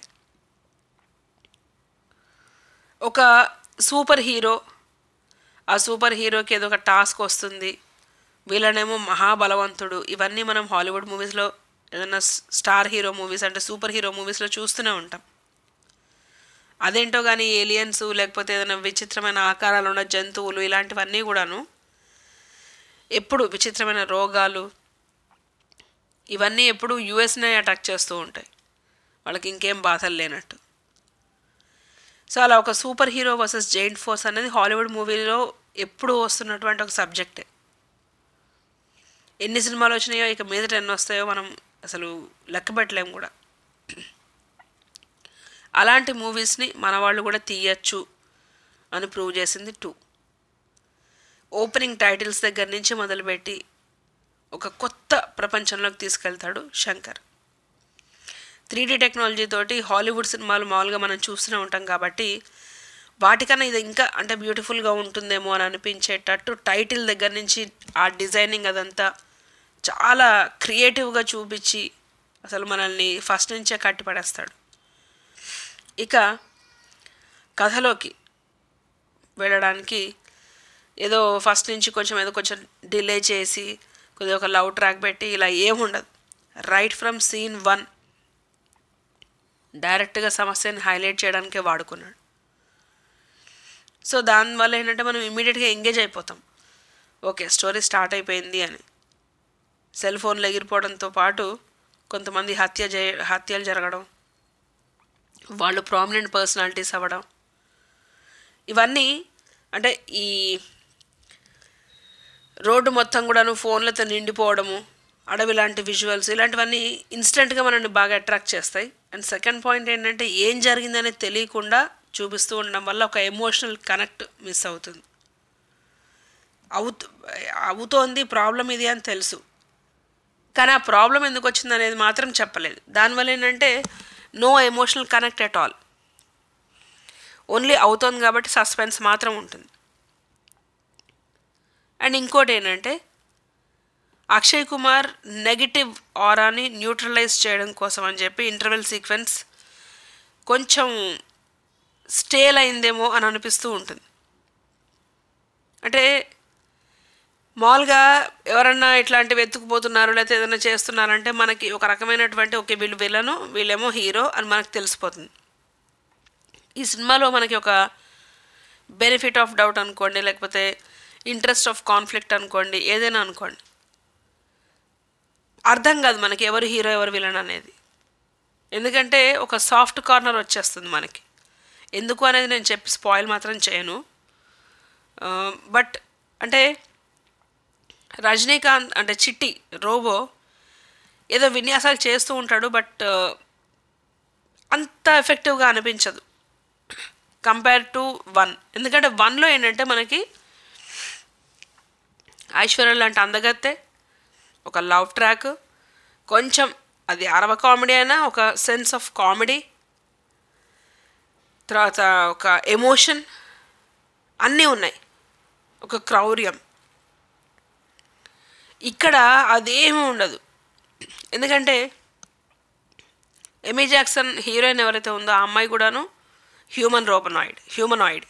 ఒక సూపర్ హీరో ఆ సూపర్ హీరోకి ఏదో ఒక టాస్క్ వస్తుంది వీళ్ళనేమో మహాబలవంతుడు ఇవన్నీ మనం హాలీవుడ్ మూవీస్లో ఏదైనా స్టార్ హీరో మూవీస్ అంటే సూపర్ హీరో మూవీస్లో చూస్తూనే ఉంటాం అదేంటో కానీ ఏలియన్స్ లేకపోతే ఏదైనా విచిత్రమైన ఆకారాలు ఉన్న జంతువులు ఇలాంటివన్నీ కూడాను ఎప్పుడు విచిత్రమైన రోగాలు ఇవన్నీ ఎప్పుడు యుఎస్నే అటాక్ చేస్తూ ఉంటాయి వాళ్ళకి ఇంకేం బాధలు లేనట్టు సో అలా ఒక super hero versus giant force అనేది హాలీవుడ్ మూవీలో ఎప్పుడు వస్తున్నటువంటి ఒక సబ్జెక్టే ఎన్ని సినిమాలు వచ్చినాయో ఇక మీదట ఎన్ని వస్తాయో మనం అసలు లెక్క పెట్టలేం కూడా అలాంటి మూవీస్ని మన వాళ్ళు కూడా తీయచ్చు అని ప్రూవ్ చేసింది టూ ఓపెనింగ్ టైటిల్స్ దగ్గర నుంచి మొదలుపెట్టి ఒక కొత్త ప్రపంచంలోకి తీసుకెళ్తాడు శంకర్ త్రీ డీ టెక్నాలజీ తోటి హాలీవుడ్ సినిమాలు మామూలుగా మనం చూస్తూనే ఉంటాం కాబట్టి వాటికన్నా ఇది ఇంకా అంటే బ్యూటిఫుల్గా ఉంటుందేమో అని అనిపించేటట్టు టైటిల్ దగ్గర నుంచి ఆ డిజైనింగ్ అదంతా చాలా క్రియేటివ్గా చూపించి అసలు మనల్ని ఫస్ట్ నుంచే కట్టిపడేస్తాడు ఇక కథలోకి వెళ్ళడానికి ఏదో ఫస్ట్ నుంచి కొంచెం ఏదో కొంచెం డిలే చేసి కొద్దిగా ఒక లవ్ ట్రాక్ పెట్టి ఇలా ఏముండదు రైట్ ఫ్రమ్ సీన్ వన్ డైరెక్ట్గా సమస్యని హైలైట్ చేయడానికే వాడుకున్నాడు సో దానివల్ల ఏంటంటే మనం ఇమీడియట్గా ఎంగేజ్ అయిపోతాం ఓకే స్టోరీ స్టార్ట్ అయిపోయింది అని సెల్ ఫోన్లు ఎగిరిపోవడంతో పాటు కొంతమంది హత్య చే హత్యలు జరగడం వాళ్ళు ప్రామినెంట్ పర్సనాలిటీస్ అవ్వడం ఇవన్నీ అంటే ఈ రోడ్డు మొత్తం కూడాను ఫోన్లతో నిండిపోవడము అడవి లాంటి విజువల్స్ ఇలాంటివన్నీ ఇన్స్టెంట్గా మనల్ని బాగా అట్రాక్ట్ చేస్తాయి అండ్ సెకండ్ పాయింట్ ఏంటంటే ఏం జరిగిందనేది తెలియకుండా చూపిస్తూ ఉండడం వల్ల ఒక ఎమోషనల్ కనెక్ట్ మిస్ అవుతుంది అవుతు అవుతోంది ప్రాబ్లం ఇది అని తెలుసు కానీ ఆ ప్రాబ్లం ఎందుకు వచ్చింది అనేది మాత్రం చెప్పలేదు దానివల్ల ఏంటంటే no emotional connect at all only అవుతోంది కాబట్టి సస్పెన్స్ మాత్రం ఉంటుంది అండ్ ఇంకోటి ఏంటంటే అక్షయ్ కుమార్ నెగిటివ్ ఆరాని న్యూట్రలైజ్ చేయడం కోసం అని చెప్పి ఇంటర్వెల్ సీక్వెన్స్ కొంచెం స్టేల్ అయిందేమో అని అనిపిస్తూ ఉంటుంది అంటే మామూలుగా ఎవరన్నా ఇట్లాంటివి ఎత్తుకుపోతున్నారు లేకపోతే ఏదైనా చేస్తున్నారంటే మనకి ఒక రకమైనటువంటి ఓకే వీళ్ళు విలను వీళ్ళేమో హీరో అని మనకు తెలిసిపోతుంది ఈ సినిమాలో మనకి ఒక బెనిఫిట్ ఆఫ్ డౌట్ అనుకోండి లేకపోతే ఇంట్రెస్ట్ ఆఫ్ కాన్ఫ్లిక్ట్ అనుకోండి ఏదైనా అనుకోండి అర్థం కాదు మనకి ఎవరు హీరో ఎవరు విలన్ అనేది ఎందుకంటే ఒక సాఫ్ట్ కార్నర్ వచ్చేస్తుంది మనకి ఎందుకు అనేది నేను చెప్పి స్పాయిల్ మాత్రం చేయను బట్ అంటే రజనీకాంత్ అంటే చిట్టి రోబో ఏదో విన్యాసాలు చేస్తూ ఉంటాడు బట్ అంత ఎఫెక్టివ్గా అనిపించదు కంపేర్ టు వన్ ఎందుకంటే వన్లో ఏంటంటే మనకి ఐశ్వర్య లాంటి అందగత్తే ఒక లవ్ ట్రాక్ కొంచెం అది అరవ కామెడీ అయినా ఒక సెన్స్ ఆఫ్ కామెడీ తర్వాత ఒక ఎమోషన్ అన్నీ ఉన్నాయి ఒక క్రౌర్యం ఇక్కడ అదేమీ ఉండదు ఎందుకంటే ఎమీ జాక్సన్ హీరోయిన్ ఎవరైతే ఉందో ఆ అమ్మాయి కూడాను హ్యూమన్ రోబనాయిడ్ హ్యూమనాయిడ్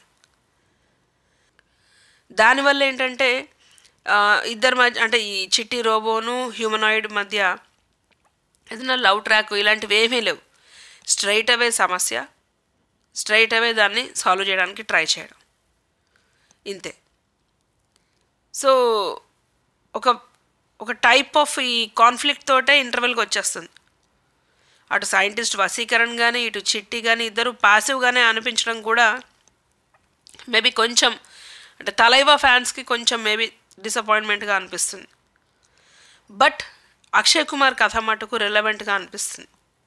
దానివల్ల ఏంటంటే ఆ, ఇద్దరి మధ్య అంటే ఈ చిట్టి రోబోను హ్యూమనాయిడ్ మధ్య ఏదైనా లవ్ ట్రాక్ ఇలాంటివి ఏమీ లేవు స్ట్రైట్ అవే సమస్య స్ట్రైట్ అవే దాన్ని సాల్వ్ చేయడానికి ట్రై చేయడం ఇంతే సో ఒక ఒక టైప్ ఆఫ్ ఈ కాన్ఫ్లిక్ట్ తోటే ఇంటర్వెల్కి వచ్చేస్తుంది అటు సైంటిస్ట్ వసీకరణ్ కానీ ఇటు చిట్టి కానీ ఇద్దరు పాసివ్గానే అనిపించడం కూడా మేబీ కొంచెం అంటే తలైవా ఫ్యాన్స్కి కొంచెం మేబీ డిసప్పాయింట్మెంట్గా అనిపిస్తుంది బట్ అక్షయ్ కుమార్ కథ మటుకు రిలవెంట్గా అనిపిస్తుంది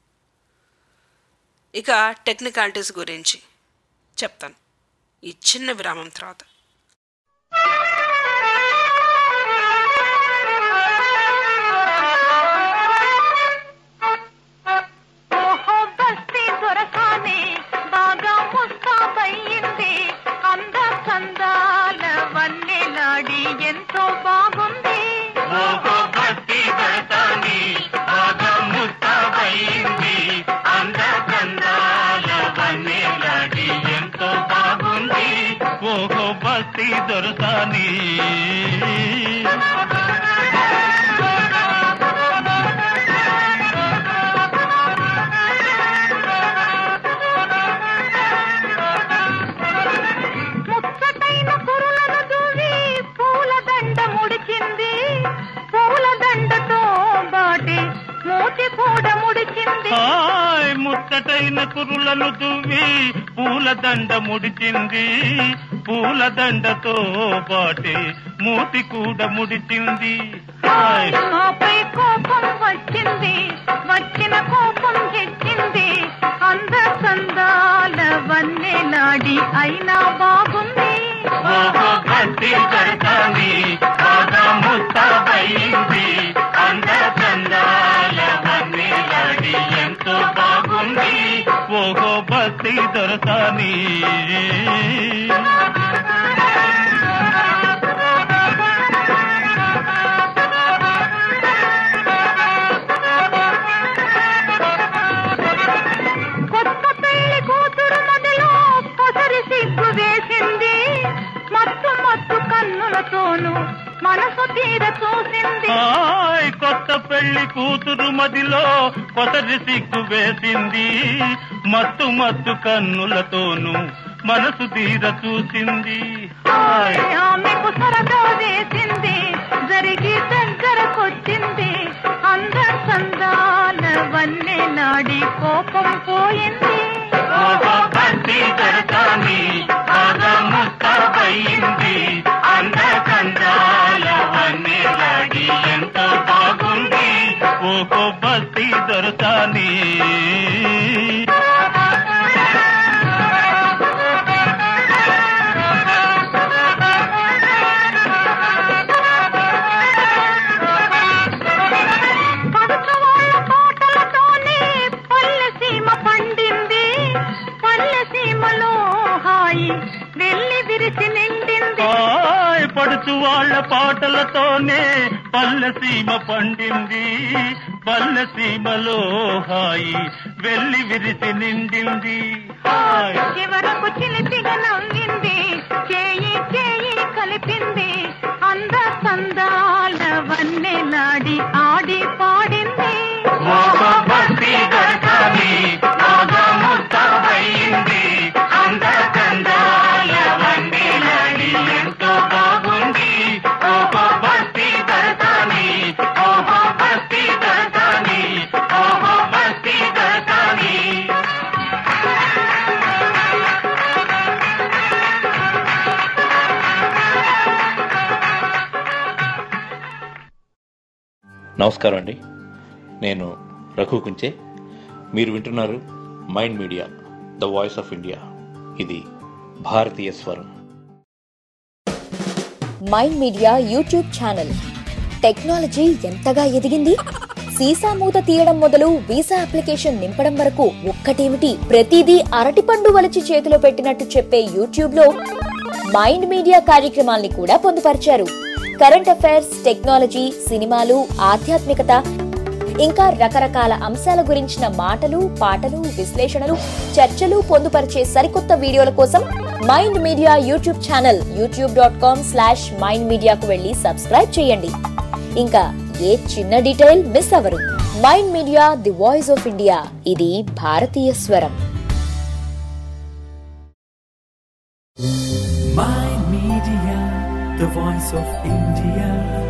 ఇక టెక్నికాలిటీస్ గురించి చెప్తాను ఈ చిన్న విరామం తర్వాత ఓహో బస్తీ దొరకానే బాగా ముస్తాబయ్యింది అంద చందాల వన్నెలాడి ఎంతో బాగుంది ఓహో భక్తి భరతాని బాగా ముస్తాబైంది అంద కందాల వన్నెలాడి ఎంతో బాగుంది ఓహో భక్తి దొరసాని ముచ్చటైన కురులను దూవి పూల దండ ముడిచింది పూల దండతో బాటి మూతి కూడా ముడిచింది హాయ్ ముచ్చటైన కురులను దువ్వి పూల దండ ముడిచింది పూల దండతో పాటి మూతి కూడా ముడిచింది హాయ్ ఆపై కోపం వచ్చింది వచ్చిన కోపం హెచ్చింది అంద సందాల వన్నెలాడి అయినా బాగుంది ఓహో భక్తి దొరకాని బాగా ముస్తాబైంది అంద చందాల వన్నెలాడి ఎంతో బాగుంది ఓహో భక్తి దొరకాని కొత్త పెళ్లి కూతురు మొదలు పొసరి సిగ్గు వేసింది మత్తు మత్తు కన్నులతోనూ మనసు తీర చూసింది హాయ్ కొత్త పెళ్లి కూతురు మదిలో కొసరి సిగ్గు వేసింది మత్తు మత్తు కన్నులతోనూ మనసు తీర చూసింది హాయ్ ఆమెకు సరదా వేసింది జరిగి దగ్గరకొచ్చింది అంద సందాల వన్నె నాడి కోపం పోయింది ఓహో భక్తి దొరకాని బాగా ముస్తాబయింది అంద కందాల వన్నెలాడి ఎంతో బాగుంది ఓహో భక్తి దొరకాని పడుచవాళ్ళ తోటలతోనే పల్లె సీమ పండింది పల్లె సీమలో హాయి వెళ్ళి విరిసి నిండింది హాయ్ పడుచు వాళ్ళ పాటలతోనే పల్లె సీమ పండింది పల్లె సీమలో హాయి వెళ్ళి విరిసి నిండింది హాయ్ చివరకు చిలిపిగా నవ్వింది చేయి చేయి కలిపింది అంద సంద నమస్కారం అండి నేను రఘు కుంచే మీరు వింటున్నారు mind media the voice of India ఇది భారతీయ స్వరం Mind Media YouTube channel technology ఎంతగా ఎదిగింది సీసా మూత తీయడం మొదలు వీసా అప్లికేషన్ నింపడం వరకు ఒక్కటేమిటి ప్రతిదీ అరటిపండు వలిచి చేతిలో పెట్టినట్టు చెప్పే యూట్యూబ్ లో మైండ్ మీడియా కార్యక్రమాల్ని కూడా పొందుపరిచారు కరెంట్ అఫైర్స్ టెక్నాలజీ సినిమాలు ఆధ్యాత్మికత ఇంకా రకరకాల అంశాల గురించిన మాటలు పాటలు విశ్లేషణలు చర్చలు పొందుపరిచే సరికొత్త వీడియోల కోసం Mind Media YouTube channel YouTube dot com slash Mind మీడియాకు వెళ్ళి సబ్స్క్రైబ్ చేయండి ఇంకా ఏ చిన్న డీటెయిల్ మిస్ అవరు Mind Media the voice of India ఇది భారతీయ స్వరం Mind Media, the voice of India.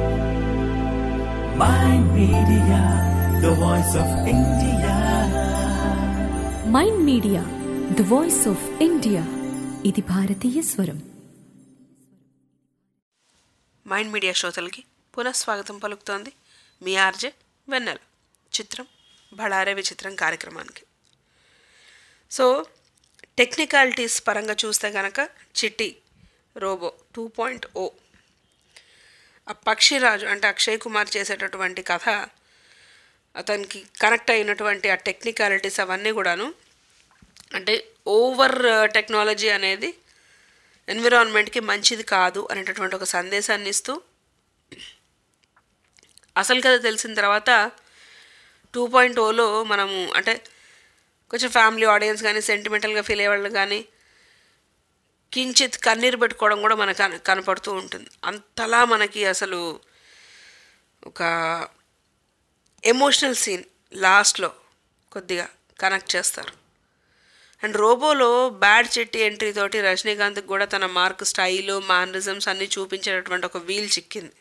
Mind Media, the voice of India. Mind media the voice of India ఇది భారతీయ స్వరం మైండ్ మీడియా శ్రోతలకి పునఃస్వాగతం పలుకుతోంది మీ ఆర్జే వెన్నెల చిత్రం బళారే విచిత్రం కార్యక్రమానికి సో టెక్నికాలిటీస్ పరంగా చూస్తే కనుక చిట్టి రోబో టూ పాయింట్ ఓ ఆ పక్షిరాజు అంటే అక్షయ్ కుమార్ చేసేటటువంటి కథ అతనికి కనెక్ట్ అయినటువంటి ఆ టెక్నికాలిటీస్ అవన్నీ కూడాను అంటే ఓవర్ టెక్నాలజీ అనేది ఎన్విరాన్మెంట్కి మంచిది కాదు అనేటటువంటి ఒక సందేశాన్ని ఇస్తూ అసలు కథ తెలిసిన తర్వాత టూ పాయింట్ ఓలో మనము అంటే కొంచెం ఫ్యామిలీ ఆడియన్స్ కానీ సెంటిమెంటల్గా ఫీల్ అయ్యేవాళ్ళు కానీ కించిత్ కన్నీరు పెట్టుకోవడం కూడా మనకు కన- కనపడుతూ ఉంటుంది అంతలా మనకి అసలు ఒక ఎమోషనల్ సీన్ లాస్ట్లో కొద్దిగా కనెక్ట్ చేస్తారు అండ్ రోబోలో బ్యాడ్ చిట్టి ఎంట్రీ తోటి రజనీకాంత్కి కూడా తన మార్క్ స్టైలు మానరిజమ్స్ అన్నీ చూపించేటటువంటి ఒక వీల్ చిక్కింది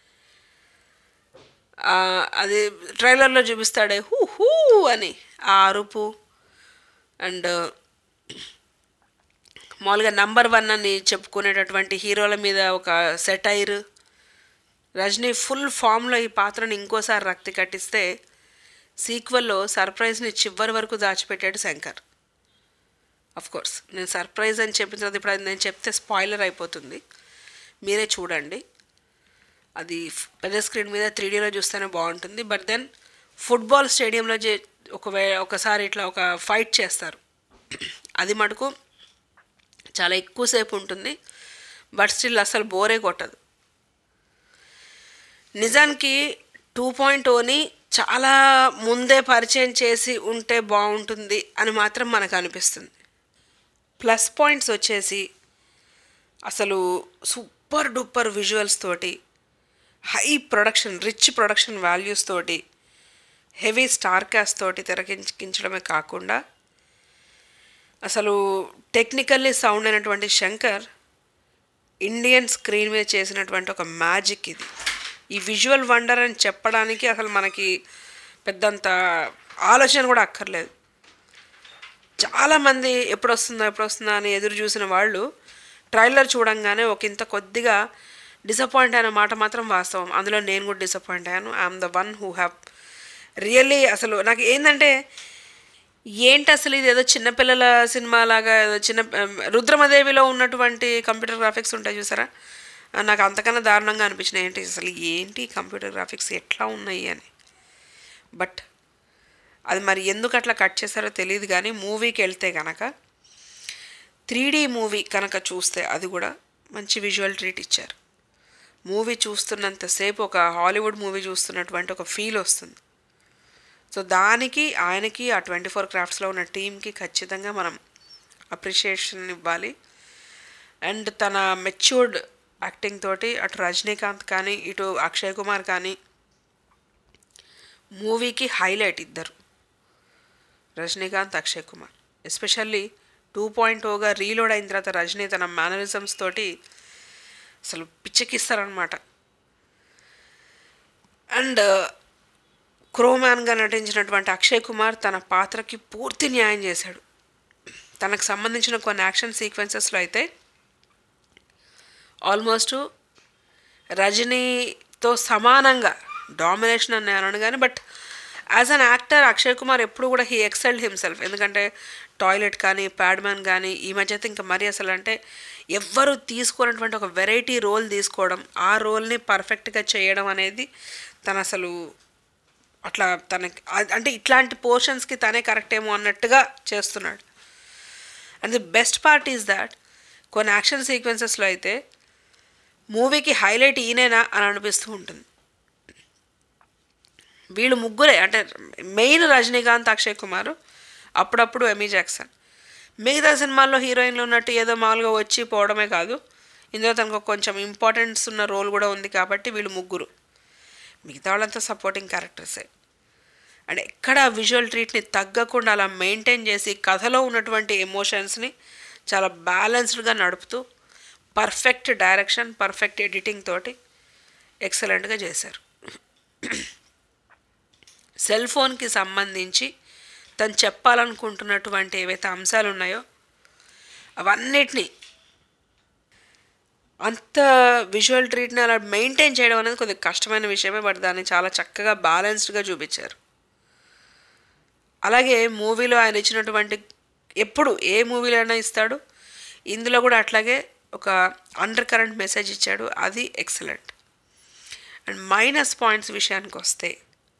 ఆ, అది ట్రైలర్లో చూపిస్తాడే హూ హూ అని ఆ అరుపు అండ్ మామూలుగా నంబర్ వన్ అని చెప్పుకునేటటువంటి హీరోల మీద ఒక సెటైర్ రజనీ ఫుల్ ఫామ్లో ఈ పాత్రను ఇంకోసారి రక్తి కట్టిస్తే సీక్వెల్లో సర్ప్రైజ్ని చివరి వరకు దాచిపెట్టాడు శంకర్ అఫ్ కోర్స్ నేను సర్ప్రైజ్ అని చెప్పిన తర్వాత ఇప్పుడు అది నేను చెప్తే స్పాయిలర్ అయిపోతుంది మీరే చూడండి అది ఫ్- పెద్ద స్క్రీన్ మీద త్రీడీలో చూస్తేనే బాగుంటుంది బట్ దెన్ ఫుట్బాల్ స్టేడియంలో చే ఒకవే ఒకసారి ఇట్లా ఒక ఫైట్ చేస్తారు అది మటుకు చాలా ఎక్కువసేపు ఉంటుంది బట్ స్టిల్ అసలు బోరే కొట్టదు నిజానికి టూ పాయింట్ ఓని చాలా ముందే పరిచయం చేసి ఉంటే బాగుంటుంది అని మాత్రం మనకు అనిపిస్తుంది ప్లస్ పాయింట్స్ వచ్చేసి అసలు సూపర్ డూపర్ విజువల్స్ తోటి high production rich production values తోటి హెవీ స్టార్ క్యాస్ట్ తోటి తెరకెక్కించడమే కాకుండా అసలు టెక్నికల్లీ సౌండ్ అయినటువంటి శంకర్ ఇండియన్ స్క్రీన్ మీద చేసినటువంటి ఒక మ్యాజిక్ ఇది ఈ విజువల్ వండర్ అని చెప్పడానికి అసలు మనకి పెద్దంత ఆలోచన కూడా అక్కర్లేదు చాలామంది ఎప్పుడు వస్తుందా ఎప్పుడు వస్తుందా అని ఎదురు చూసిన వాళ్ళు ట్రైలర్ చూడంగానే ఒక ఇంత కొద్దిగా డిసప్పాయింట్ అయిన మాట మాత్రం వాస్తవం అందులో నేను కూడా డిసప్పాయింట్ అయ్యాను I'm the one who have really అసలు నాకు ఏంటంటే ఏంటి అసలు ఇది ఏదో చిన్నపిల్లల సినిమా లాగా ఏదో చిన్న రుద్రమదేవిలో ఉన్నటువంటి కంప్యూటర్ గ్రాఫిక్స్ ఉంటాయి చూసారా ఆ, నాకు అంతకన్నా దారుణంగా అనిపించినాయి ఏంటి అసలు ఏంటి కంప్యూటర్ గ్రాఫిక్స్ ఎట్లా ఉన్నాయి అని బట్ అది మరి ఎందుకు అట్లా కట్ చేశారో తెలియదు కానీ మూవీకి వెళ్తే కనుక త్రీ డీ మూవీ కనుక చూస్తే అది కూడా మంచి విజువల్ ట్రీట్ ఇచ్చారు మూవీ చూస్తున్నంతసేపు ఒక హాలీవుడ్ మూవీ చూస్తున్నటువంటి ఒక ఫీల్ వస్తుంది సో దానికి ఆయనకి ఆ ట్వంటీ ఫోర్ క్రాఫ్ట్స్లో ఉన్న టీంకి ఖచ్చితంగా మనం అప్రిషియేషన్ ఇవ్వాలి అండ్ తన మెచ్యూర్డ్ యాక్టింగ్ తోటి అటు రజనీకాంత్ కానీ ఇటు అక్షయ్ కుమార్ కానీ మూవీకి హైలైట్ ఇద్దరు Rajinikanth Akshay Kumar especially two point ఓగా రీలోడ్ అయిన తర్వాత రజనీ తన మేనరిజమ్స్ తోటి అసలు పిచ్చెక్కిస్తారనమాట అండ్ క్రోమ్యాన్గా నటించినటువంటి అక్షయ్ కుమార్ తన పాత్రకి పూర్తి న్యాయం చేశాడు తనకు సంబంధించిన కొన్ని యాక్షన్ సీక్వెన్సెస్లో అయితే ఆల్మోస్ట్ రజనీతో సమానంగా డామినేషన్ అని నేను అనను కానీ but as an actor Akshay Kumar ఎప్పుడు కూడా హీ ఎక్సెల్డ్ హిమ్సెల్ఫ్ ఎందుకంటే టాయిలెట్ కానీ ప్యాడ్మ్యాన్ కానీ ఈ మధ్య అయితే ఇంకా మరీ అసలు అంటే ఎవ్వరు తీసుకున్నటువంటి ఒక వెరైటీ రోల్ తీసుకోవడం ఆ రోల్ని పర్ఫెక్ట్గా చేయడం అనేది తను అసలు అట్లా తనకి అ- అంటే ఇట్లాంటి పోర్షన్స్కి తనే కరెక్ట్ ఏమో అన్నట్టుగా చేస్తున్నాడు and the best part is that కొన్ని యాక్షన్ సీక్వెన్సెస్లో అయితే మూవీకి హైలైట్ ఈయనేనా అని అనిపిస్తూ ఉంటుంది వీళ్ళు ముగ్గురే అంటే మెయిన్ రజనీకాంత్ అక్షయ్ కుమార్ అప్పుడప్పుడు ఎమీ జాక్సన్ మిగతా సినిమాల్లో హీరోయిన్లు ఉన్నట్టు ఏదో మామూలుగా వచ్చి పోవడమే కాదు ఇందులో తనకు కొంచెం ఇంపార్టెన్స్ ఉన్న రోల్ కూడా ఉంది కాబట్టి వీళ్ళు ముగ్గురు మిగతా వాళ్ళంతా సపోర్టింగ్ క్యారెక్టర్సే అండ్ ఎక్కడ విజువల్ ట్రీట్ని తగ్గకుండా అలా మెయింటైన్ చేసి కథలో ఉన్నటువంటి ఎమోషన్స్ని చాలా బ్యాలెన్స్డ్గా నడుపుతూ పర్ఫెక్ట్ డైరెక్షన్ పర్ఫెక్ట్ ఎడిటింగ్ తోటి ఎక్సలెంట్గా చేశారు సెల్ ఫోన్కి సంబంధించి తను చెప్పాలనుకుంటున్నటువంటి ఏవైతే అంశాలు ఉన్నాయో అవన్నిటినీ అంత విజువల్ ట్రీట్ని అలా మెయింటైన్ చేయడం అనేది కొద్దిగా కష్టమైన విషయమే బట్ దాన్ని చాలా చక్కగా బ్యాలెన్స్డ్గా చూపించారు అలాగే మూవీలో ఆయన ఇచ్చినటువంటి ఎప్పుడు ఏ మూవీలో అయినా ఇస్తాడు ఇందులో కూడా అట్లాగే ఒక అండర్ కరెంట్ మెసేజ్ ఇచ్చాడు అది ఎక్సలెంట్ అండ్ మైనస్ పాయింట్స్ విషయానికి వస్తే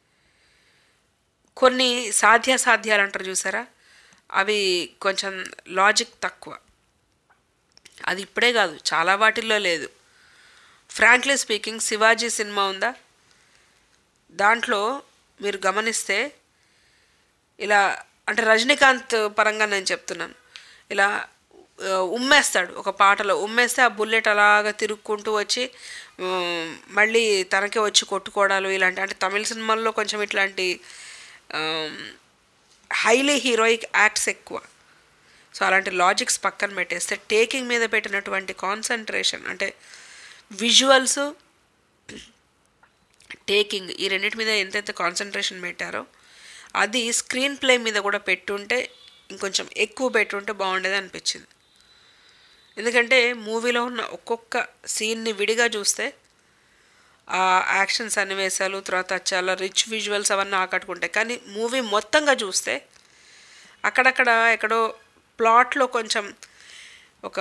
కొన్ని సాధ్యాసాధ్యాలు అంటారు చూసారా అవి కొంచెం లాజిక్ తక్కువ అది ఇప్పుడే కాదు చాలా వాటిల్లో లేదు ఫ్రాంక్లీ స్పీకింగ్ శివాజీ సినిమా ఉందా దాంట్లో మీరు గమనిస్తే ఇలా అంటే రజనీకాంత్ పరంగా నేను చెప్తున్నాను ఇలా ఆ, ఉమ్మేస్తాడు ఒక పాటలో ఉమ్మేస్తే ఆ బుల్లెట్ అలాగా తిరుక్కుంటూ వచ్చి ఉమ్, మళ్ళీ తనకే వచ్చి కొట్టుకోవడాలు ఇలాంటి అంటే తమిళ సినిమాల్లో కొంచెం ఇట్లాంటి హైలీ హీరోయిక్ యాక్ట్స్ ఎక్కువ సో అలాంటి లాజిక్స్ పక్కన పెట్టేస్తే టేకింగ్ మీద పెట్టినటువంటి కాన్సన్ట్రేషన్ అంటే విజువల్స్ టేకింగ్ ఈ రెండింటి మీద ఎంతైతే కాన్సన్ట్రేషన్ పెట్టారో అది స్క్రీన్ ప్లే మీద కూడా పెట్టుంటే ఇంకొంచెం ఎక్కువ పెట్టుంటే బాగుండేది అనిపించింది ఎందుకంటే మూవీలో ఉన్న ఒక్కొక్క సీన్ని విడిగా చూస్తే ఆ యాక్షన్ సన్నివేశాలు తర్వాత చాలా రిచ్ విజువల్స్ అవన్నీ ఆకట్టుకుంటాయి కానీ మూవీ మొత్తంగా చూస్తే అక్కడక్కడ ఎక్కడో ప్లాట్లో కొంచెం ఒక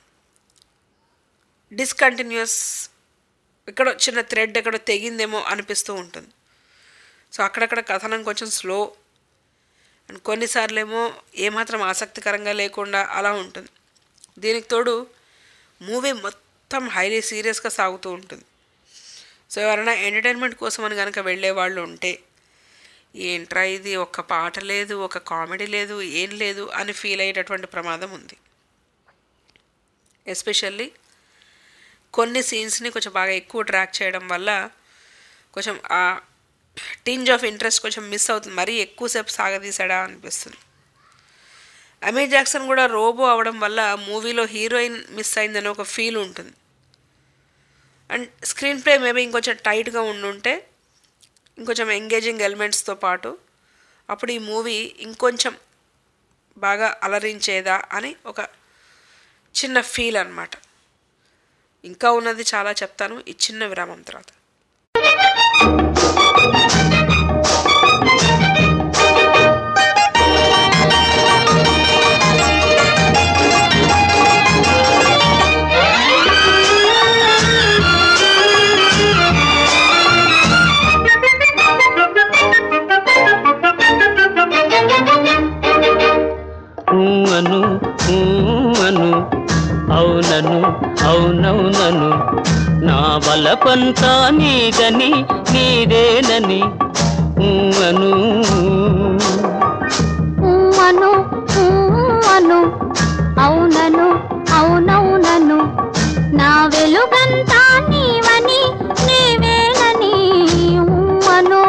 డిస్కంటిన్యూస్ ఎక్కడో చిన్న థ్రెడ్ ఎక్కడో తెగిందేమో అనిపిస్తూ ఉంటుంది సో అక్కడక్కడ కథనం కొంచెం స్లో అండ్ కొన్నిసార్లు ఏమో ఏమాత్రం ఆసక్తికరంగా లేకుండా అలా ఉంటుంది దీనికి తోడు మూవీ మొత్తం హైలీ సీరియస్గా సాగుతూ ఉంటుంది సో ఎవరైనా ఎంటర్టైన్మెంట్ కోసం అని కనుక వెళ్ళే వాళ్ళు ఉంటే ఏంట్రా ఇది ఒక్క పాట లేదు ఒక కామెడీ లేదు ఏం లేదు అని ఫీల్ అయ్యేటటువంటి ప్రమాదం ఉంది ఎస్పెషల్లీ కొన్ని సీన్స్ని కొంచెం బాగా ఎక్కువ ట్రాక్ చేయడం వల్ల కొంచెం ఆ టింజ్ ఆఫ్ ఇంట్రెస్ట్ కొంచెం మిస్ అవుతుంది మరీ ఎక్కువసేపు సాగదీసాడా అనిపిస్తుంది అమీ జాక్సన్ కూడా రోబో అవడం వల్ల మూవీలో హీరోయిన్ మిస్ అయిందని ఒక ఫీల్ ఉంటుంది అండ్ స్క్రీన్ ప్లే మేబీ ఇంకొంచెం టైట్గా ఉండుంటే ఇంకొంచెం ఎంగేజింగ్ ఎలిమెంట్స్తో పాటు అప్పుడు ఈ మూవీ ఇంకొంచెం బాగా అలరించేదా అని ఒక చిన్న ఫీల్ అన్నమాట ఇంకా ఉన్నది చాలా చెప్తాను ఈ చిన్న విరామం తర్వాత ఊ అను ఊ అను అవునను అవునవునను నా బలపంతా నీదని నీదేనని ఊ అను అను అను అవునను అవునవునను నా వెలుగంతా నీవని నీవేనని అను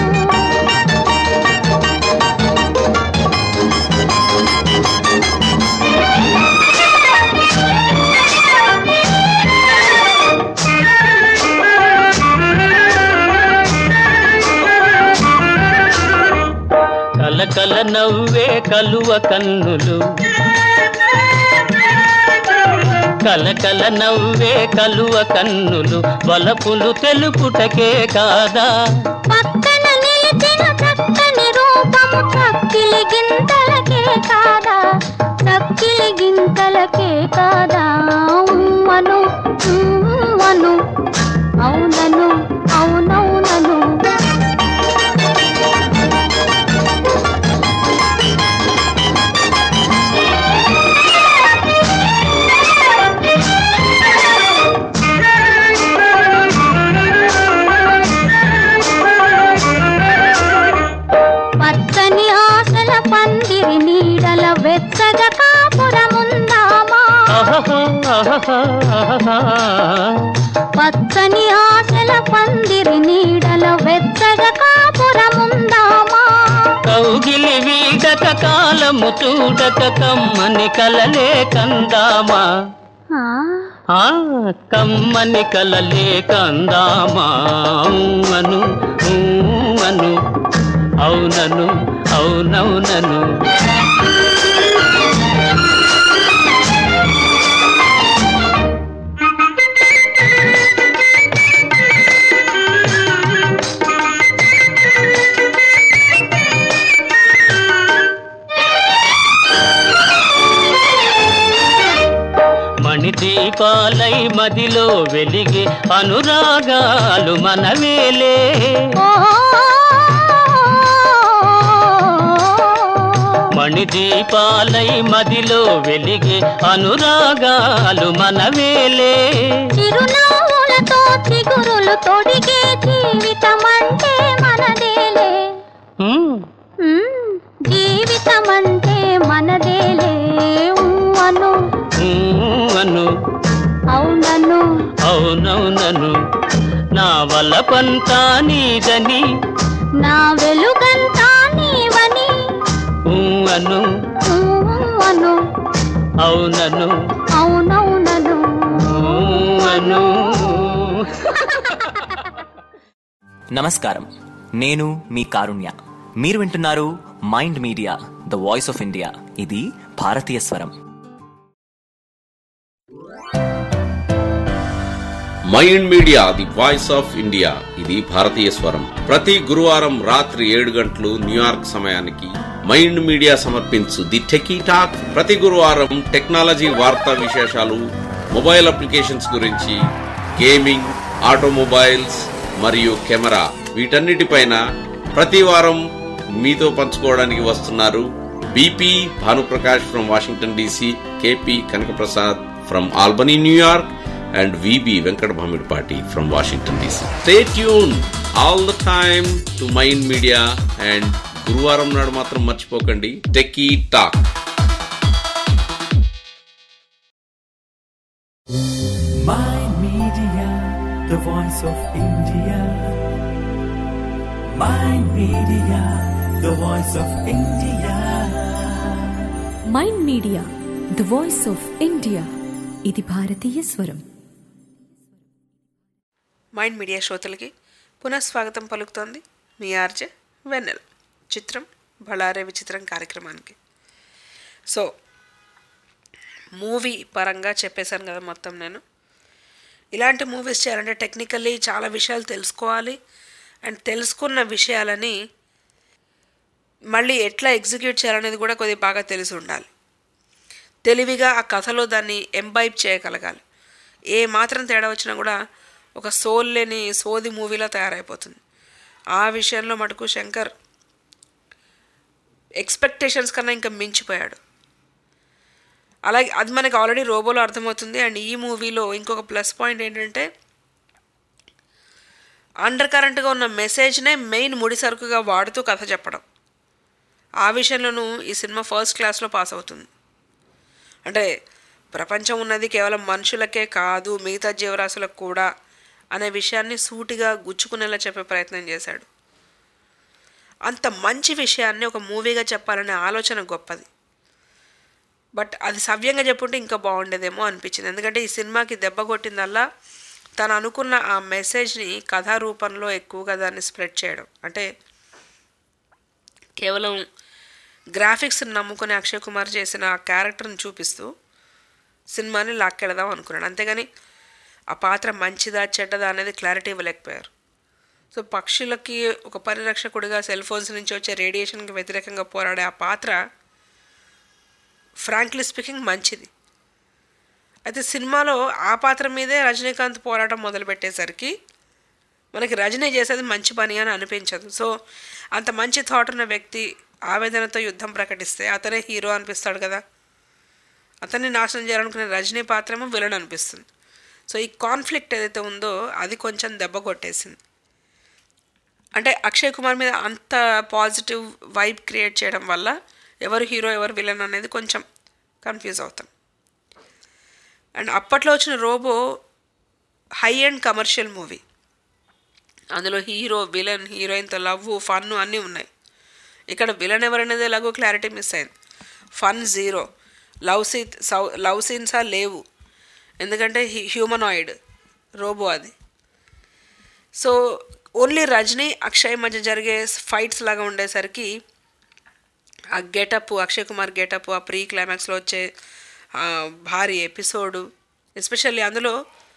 కలకల నవ్వే కలువ కన్నులు కలకల నవ్వే కలువ కన్నులు వలపులు తెలుపుటకే కాదా పక్కన నిలిచిన చక్కని రూపము చక్కిలి గింతలకే కాదా చక్కిలి గింతలకే కాదా ఉమ్మను ఉమ్మను అవునను అవునవునను పచ్చని ఆశల పందిరి నీడల వెచ్చగ కాపురముందామా ఆహాహా, ఆహాహా, ఆహాహా. పచ్చని ఆశల పందిరి నీడల వెచ్చగ కాపురముందామా కౌగిలి వీడక కాలము చూడక కమ్మని కలలే కందామా ఆ, ఆ కమ్మని కలలే కందామా అను అను అవునను అవునవునను మణిదీపాలై మదిలో వెలిగే అనురాగాలు మనవేలే ఓ, మణిదీపాలై మదిలో వెలిగే అనురాగాలు మనవేలే చిరునవ్వులతో చిగురులు తొడిగే జీవితమంటే మనదేలే ఉమ్, ఉమ్, జీవితమంటే మనదేలే అను ఉమ్, అను అవునను అవునవునను నా వలపంతా నీదని నా వెలుగంతా నీవని ఊ అను ఊ అను అవునను అవునవునను ఊ అను నమస్కారం నేను మీ కారుణ్య మీరు వింటున్నారు mind media the voice of India ఇది భారతీయ స్వరం Mind Media the voice of India ఇది భారతీయ స్వరం ప్రతి గురువారం రాత్రి ఏడు గంటలు న్యూయార్క్ సమయానికి మైండ్ మీడియా సమర్పించు ది టెకీ టాక్ ప్రతి గురువారం టెక్నాలజీ వార్తా విశేషాలు మొబైల్ అప్లికేషన్స్ గురించి గేమింగ్ ఆటోమొబైల్స్ మరియు కెమెరా వీటన్నిటిపైన ప్రతి వారం మీతో పంచుకోవడానికి వస్తున్నారు BP Bhanuprakash from Washington DC KP Kanakaprasad from Albany New York and VB Venkat Bhamidpati from Washington DC. Stay tuned all the time to Mind Media and గురువారం నాడు మాత్రం మర్చిపోకండి techie talk Mind Media, the voice of India. Mind Media, the voice of India. Mind media the voice of India ఇది భారతీయ స్వరం Mind media శ్రోతలకి పునఃస్వాగతం పలుకుతోంది మీ ఆర్జే వెన్నెల చిత్రం బళారే విచిత్రం కార్యక్రమానికి సో మూవీ పరంగా చెప్పేశాను కదా మొత్తం నేను ఇలాంటి మూవీస్ చేయాలంటే టెక్నికల్లీ చాలా విషయాలు తెలుసుకోవాలి అండ్ తెలుసుకున్న విషయాలని మళ్ళీ ఎట్లా ఎగ్జిక్యూట్ చేయాలనేది కూడా కొద్దిగా బాగా తెలిసి ఉండాలి తెలివిగా ఆ కథలో దాన్ని ఎంబైబ్ చేయగలగాలి ఏ మాత్రం తేడా వచ్చినా కూడా ఒక సోల్ లేని సోది మూవీలా తయారైపోతుంది ఆ విషయంలో మటుకు శంకర్ ఎక్స్పెక్టేషన్స్ కన్నా ఇంకా మించిపోయాడు అలాగే అది మనకి ఆల్రెడీ రోబోలో అర్థమవుతుంది అండ్ ఈ మూవీలో ఇంకొక ప్లస్ పాయింట్ ఏంటంటే అండర్ కరెంట్గా ఉన్న మెసేజ్నే మెయిన్ ముడి సరుకుగా వాడుతూ కథ చెప్పడం ఆ విషయంలోనూ ఈ సినిమా ఫస్ట్ క్లాస్లో పాస్ అవుతుంది అంటే ప్రపంచం ఉన్నది కేవలం మనుషులకే కాదు మిగతా జీవరాశులకు కూడా అనే విషయాన్ని సూటిగా గుచ్చుకునేలా చెప్పే ప్రయత్నం చేశాడు అంత మంచి విషయాన్ని ఒక మూవీగా చెప్పాలనే ఆలోచన గొప్పది బట్ అది సవ్యంగా చెప్పుంటే ఇంకా బాగుండేదేమో అనిపించింది ఎందుకంటే ఈ సినిమాకి దెబ్బ కొట్టిందల్లా తను అనుకున్న ఆ మెసేజ్ని కథా రూపంలో ఎక్కువగా దాన్ని స్ప్రెడ్ చేయడం అంటే కేవలం గ్రాఫిక్స్ని నమ్ముకుని అక్షయ్ కుమార్ చేసిన ఆ క్యారెక్టర్ని చూపిస్తూ సినిమాని లాక్కెడదాం అనుకున్నాడు అంతేగాని ఆ పాత్ర మంచిదా చెడ్డదా అనేది క్లారిటీ ఇవ్వలేకపోయారు సో పక్షులకి ఒక పరిరక్షకుడిగా సెల్ ఫోన్స్ నుంచి వచ్చే రేడియేషన్కి వ్యతిరేకంగా పోరాడే ఆ పాత్ర ఫ్రాంక్లీ స్పీకింగ్ మంచిది అయితే సినిమాలో ఆ పాత్ర మీదే రజనీకాంత్ పోరాటం మొదలుపెట్టేసరికి మనకి రజనీ చేసేది మంచి పని అని అనిపించదు సో అంత మంచి థాట్ ఉన్న వ్యక్తి ఆవేదనతో యుద్ధం ప్రకటిస్తే అతనే హీరో అనిపిస్తాడు కదా అతన్ని నాశనం చేయాలనుకునే రజనీ పాత్రేమో విలన్ అనిపిస్తుంది సో ఈ కాన్ఫ్లిక్ట్ ఏదైతే ఉందో అది కొంచెం దెబ్బ కొట్టేసింది అంటే అక్షయ్ కుమార్ మీద అంత పాజిటివ్ వైబ్ క్రియేట్ చేయడం వల్ల ఎవరు హీరో ఎవరు విలన్ అనేది కొంచెం కన్ఫ్యూజ్ అవుతాం అండ్ అప్పట్లో వచ్చిన Robo high end commercial movie అందులో హీరో విలన్ హీరోయిన్తో లవ్ ఫన్ అన్నీ ఉన్నాయి ఇక్కడ విలన్ ఎవరనేది ఎలాగో క్లారిటీ మిస్ అయింది ఫన్ జీరో లవ్ సీ సౌ లవ్ సీన్సా లేవు ఎందుకంటే హ్యూమనాయిడ్ రోబో అది సో ఓన్లీ రజనీ అక్షయ్ మధ్య జరిగే ఫైట్స్ లాగా ఉండేసరికి ఆ గెటప్ అక్షయ్ కుమార్ గెటప్ ఆ ప్రీ క్లైమాక్స్లో వచ్చే ఆ భారీ ఎపిసోడు ఎస్పెషల్లీ అందులో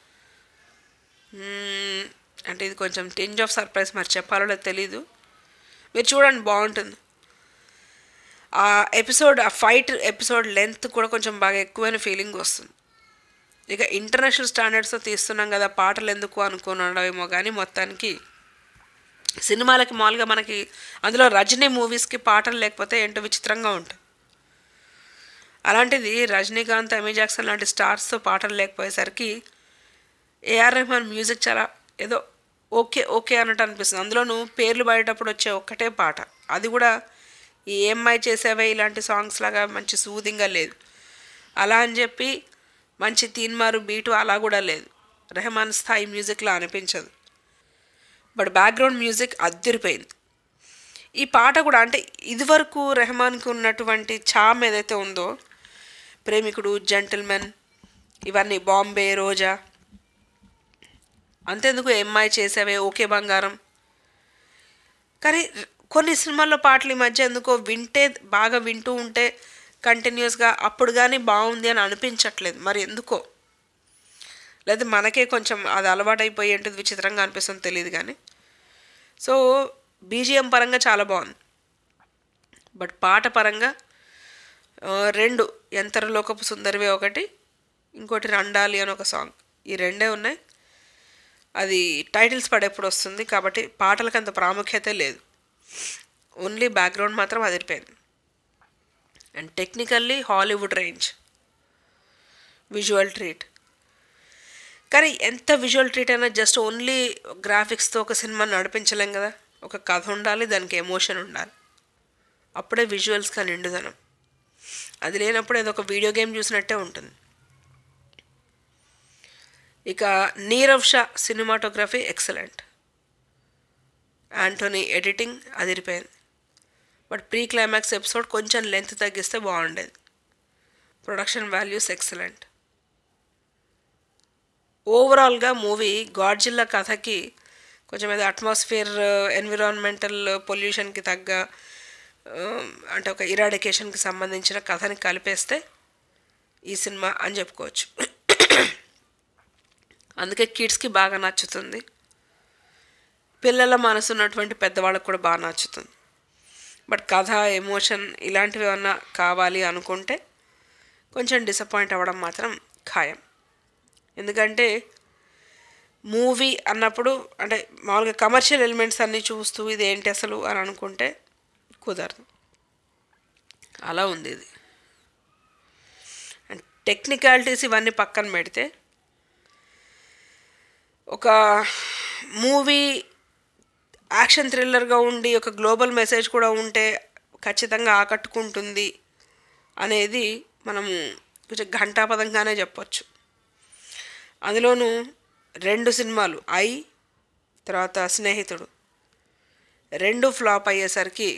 మ్మ్, అంటే ఇది కొంచెం టెంజ్ ఆఫ్ సర్ప్రైజ్ మరి చెప్పాలో లేదో తెలీదు మీరు చూడండి బాగుంటుంది ఆ ఎపిసోడ్ ఆ ఫైట్ ఎపిసోడ్ లెంత్ కూడా కొంచెం బాగా ఎక్కువైన ఫీలింగ్ వస్తుంది ఇక ఇంటర్నేషనల్ స్టాండర్డ్స్తో తీస్తున్నాం కదా పాటలు ఎందుకు అనుకున్నాడేమో కానీ మొత్తానికి సినిమాలకి మామూలుగా మనకి అందులో రజనీ మూవీస్కి పాటలు లేకపోతే ఏంటో విచిత్రంగా ఉంటుంది అలాంటిది రజనీకాంత్ అమీ జాక్సన్ లాంటి స్టార్స్తో పాటలు లేకపోయేసరికి ఏఆర్ రెహమాన్ మ్యూజిక్ చాలా ఏదో ఓకే ఓకే అన్నట్టు అనిపిస్తుంది అందులోనూ పేర్లు పాడేటప్పుడు వచ్చే ఒక్కటే పాట అది కూడా ఈ ఏమ్మాయి చేసేవే ఇలాంటి సాంగ్స్ లాగా మంచి సూదింగ్గా లేదు అలా అని చెప్పి మంచి తీన్మారు బీటు అలా కూడా లేదు రెహమాన్ స్థాయి మ్యూజిక్లా అనిపించదు బట్ బ్యాక్గ్రౌండ్ మ్యూజిక్ అద్దరిపోయింది ఈ పాట కూడా అంటే ఇదివరకు రెహమాన్కి ఉన్నటువంటి చామ్ ఏదైతే ఉందో ప్రేమికుడు జెంటిల్మెన్ ఇవన్నీ బాంబే రోజా అంతెందుకు ఎంఐ చేసేవే ఓకే బంగారం కానీ కొన్ని సినిమాల్లో పాటలు ఈ మధ్య ఎందుకో వింటే బాగా వింటూ ఉంటే కంటిన్యూస్గా అప్పుడు కానీ బాగుంది అని అనిపించట్లేదు మరి ఎందుకో లేదా మనకే కొంచెం అది అలవాటైపోయి ఏంటిది విచిత్రంగా అనిపిస్తుంది తెలియదు కానీ సో బీజిఎం పరంగా చాలా బాగుంది బట్ పాట పరంగా ఆ, రెండు ఎంతరలోకపు సుందరివే ఒకటి ఇంకోటి రండాలి అని ఒక సాంగ్ ఈ రెండే ఉన్నాయి అది టైటిల్స్ పడేప్పుడు వస్తుంది కాబట్టి పాటలకు అంత ప్రాముఖ్యత లేదు ఓన్లీ బ్యాక్గ్రౌండ్ మాత్రం అదిరిపోయింది and technically Hollywood range visual treat కానీ ఎంత విజువల్ ట్రీట్ అయినా జస్ట్ ఓన్లీ గ్రాఫిక్స్తో ఒక సినిమాని నడిపించలేం కదా ఒక కథ ఉండాలి దానికి ఎమోషన్ ఉండాలి అప్పుడే విజువల్స్గా నిండుదనం అది లేనప్పుడు ఏదో ఒక వీడియో గేమ్ చూసినట్టే ఉంటుంది ఇక Nirav Shah cinematography excellent Antony editing అదిరిపోయింది బట్ ప్రీ క్లైమాక్స్ ఎపిసోడ్ కొంచెం లెంత్ తగ్గిస్తే బాగుండేది ప్రొడక్షన్ వాల్యూస్ ఎక్సలెంట్ ఓవరాల్గా మూవీ గాడ్జిల్లా కథకి కొంచెం ఏదో అట్మాస్ఫియర్ ఎన్విరాన్మెంటల్ పొల్యూషన్కి తగ్గ ఆ, అంటే ఒక ఇరాడికేషన్కి సంబంధించిన కథని కలిపేస్తే ఈ సినిమా అని చెప్పుకోవచ్చు అందుకే కిడ్స్కి బాగా నచ్చుతుంది పిల్లల మనసు ఉన్నటువంటి పెద్దవాళ్ళకి కూడా బాగా నచ్చుతుంది బట్ కథ ఎమోషన్ ఇలాంటివి ఏమన్నా కావాలి అనుకుంటే కొంచెం డిసప్పాయింట్ అవ్వడం మాత్రం ఖాయం ఎందుకంటే మూవీ అన్నప్పుడు అంటే మామూలుగా కమర్షియల్ ఎలిమెంట్స్ అన్నీ చూస్తూ ఇది ఏంటి అసలు అని అనుకుంటే కుదరదు అలా ఉంది ఇది అండ్ టెక్నికాలిటీస్ ఇవన్నీ పక్కన పెడితే ఒక మూవీ యాక్షన్ థ్రిల్లర్గా ఉండి ఒక గ్లోబల్ మెసేజ్ కూడా ఉంటే ఖచ్చితంగా ఆకట్టుకుంటుంది అనేది మనము కొంచెం ఘంటాపదంగానే చెప్పొచ్చు అందులోనూ రెండు సినిమాలు ఐ తర్వాత స్నేహితుడు రెండు ఫ్లాప్ అయ్యేసరికి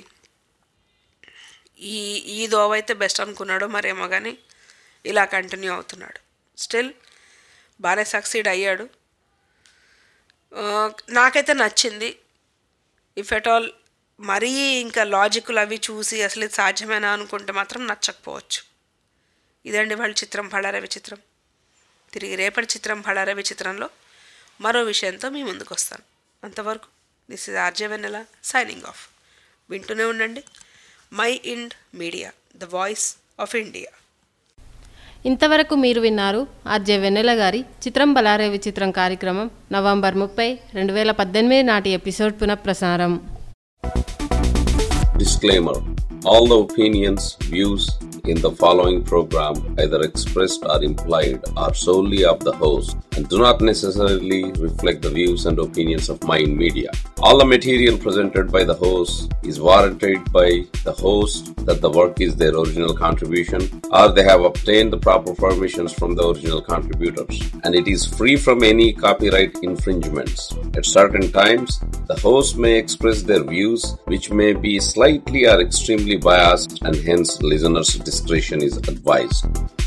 ఈ ఈ దోవ అయితే బెస్ట్ అనుకున్నాడు మరేమో కానీ ఇలా కంటిన్యూ అవుతున్నాడు స్టిల్ బాగానే సక్సీడ్ అయ్యాడు ఆ, నాకైతే నచ్చింది ఇఫ్ ఎట్ ఆల్ మరీ ఇంకా లాజిక్లు అవి చూసి అసలు ఇది సాధ్యమేనా అనుకుంటే మాత్రం నచ్చకపోవచ్చు ఇదండి వాళ్ళ చిత్రం బళారే విచిత్రం తిరిగి రేపటి చిత్రం బళారే విచిత్రంలో మరో విషయంతో మీ ముందుకు వస్తాను అంతవరకు this is RJ Vennela signing off వింటూనే ఉండండి Mind Media the voice of India ఇంతవరకు మీరు విన్నారు ఆర్జే వెన్నెల గారి చిత్రం బలారే విచిత్రం కార్యక్రమం నవంబర్ ముప్పై రెండు వేల పద్దెనిమిది నాటి ఎపిసోడ్ పునఃప్రసారం Disclaimer All the opinions, views in the following program, either expressed or implied, are solely of the host and do not necessarily reflect the views and opinions of Mind Media. All the material presented by the host is warranted by the host that the work is their original contribution or they have obtained the proper permissions from the original contributors and it is free from any copyright infringements. At certain times, the host may express their views which may be slightly or extremely biased and hence listeners' discretion is advised.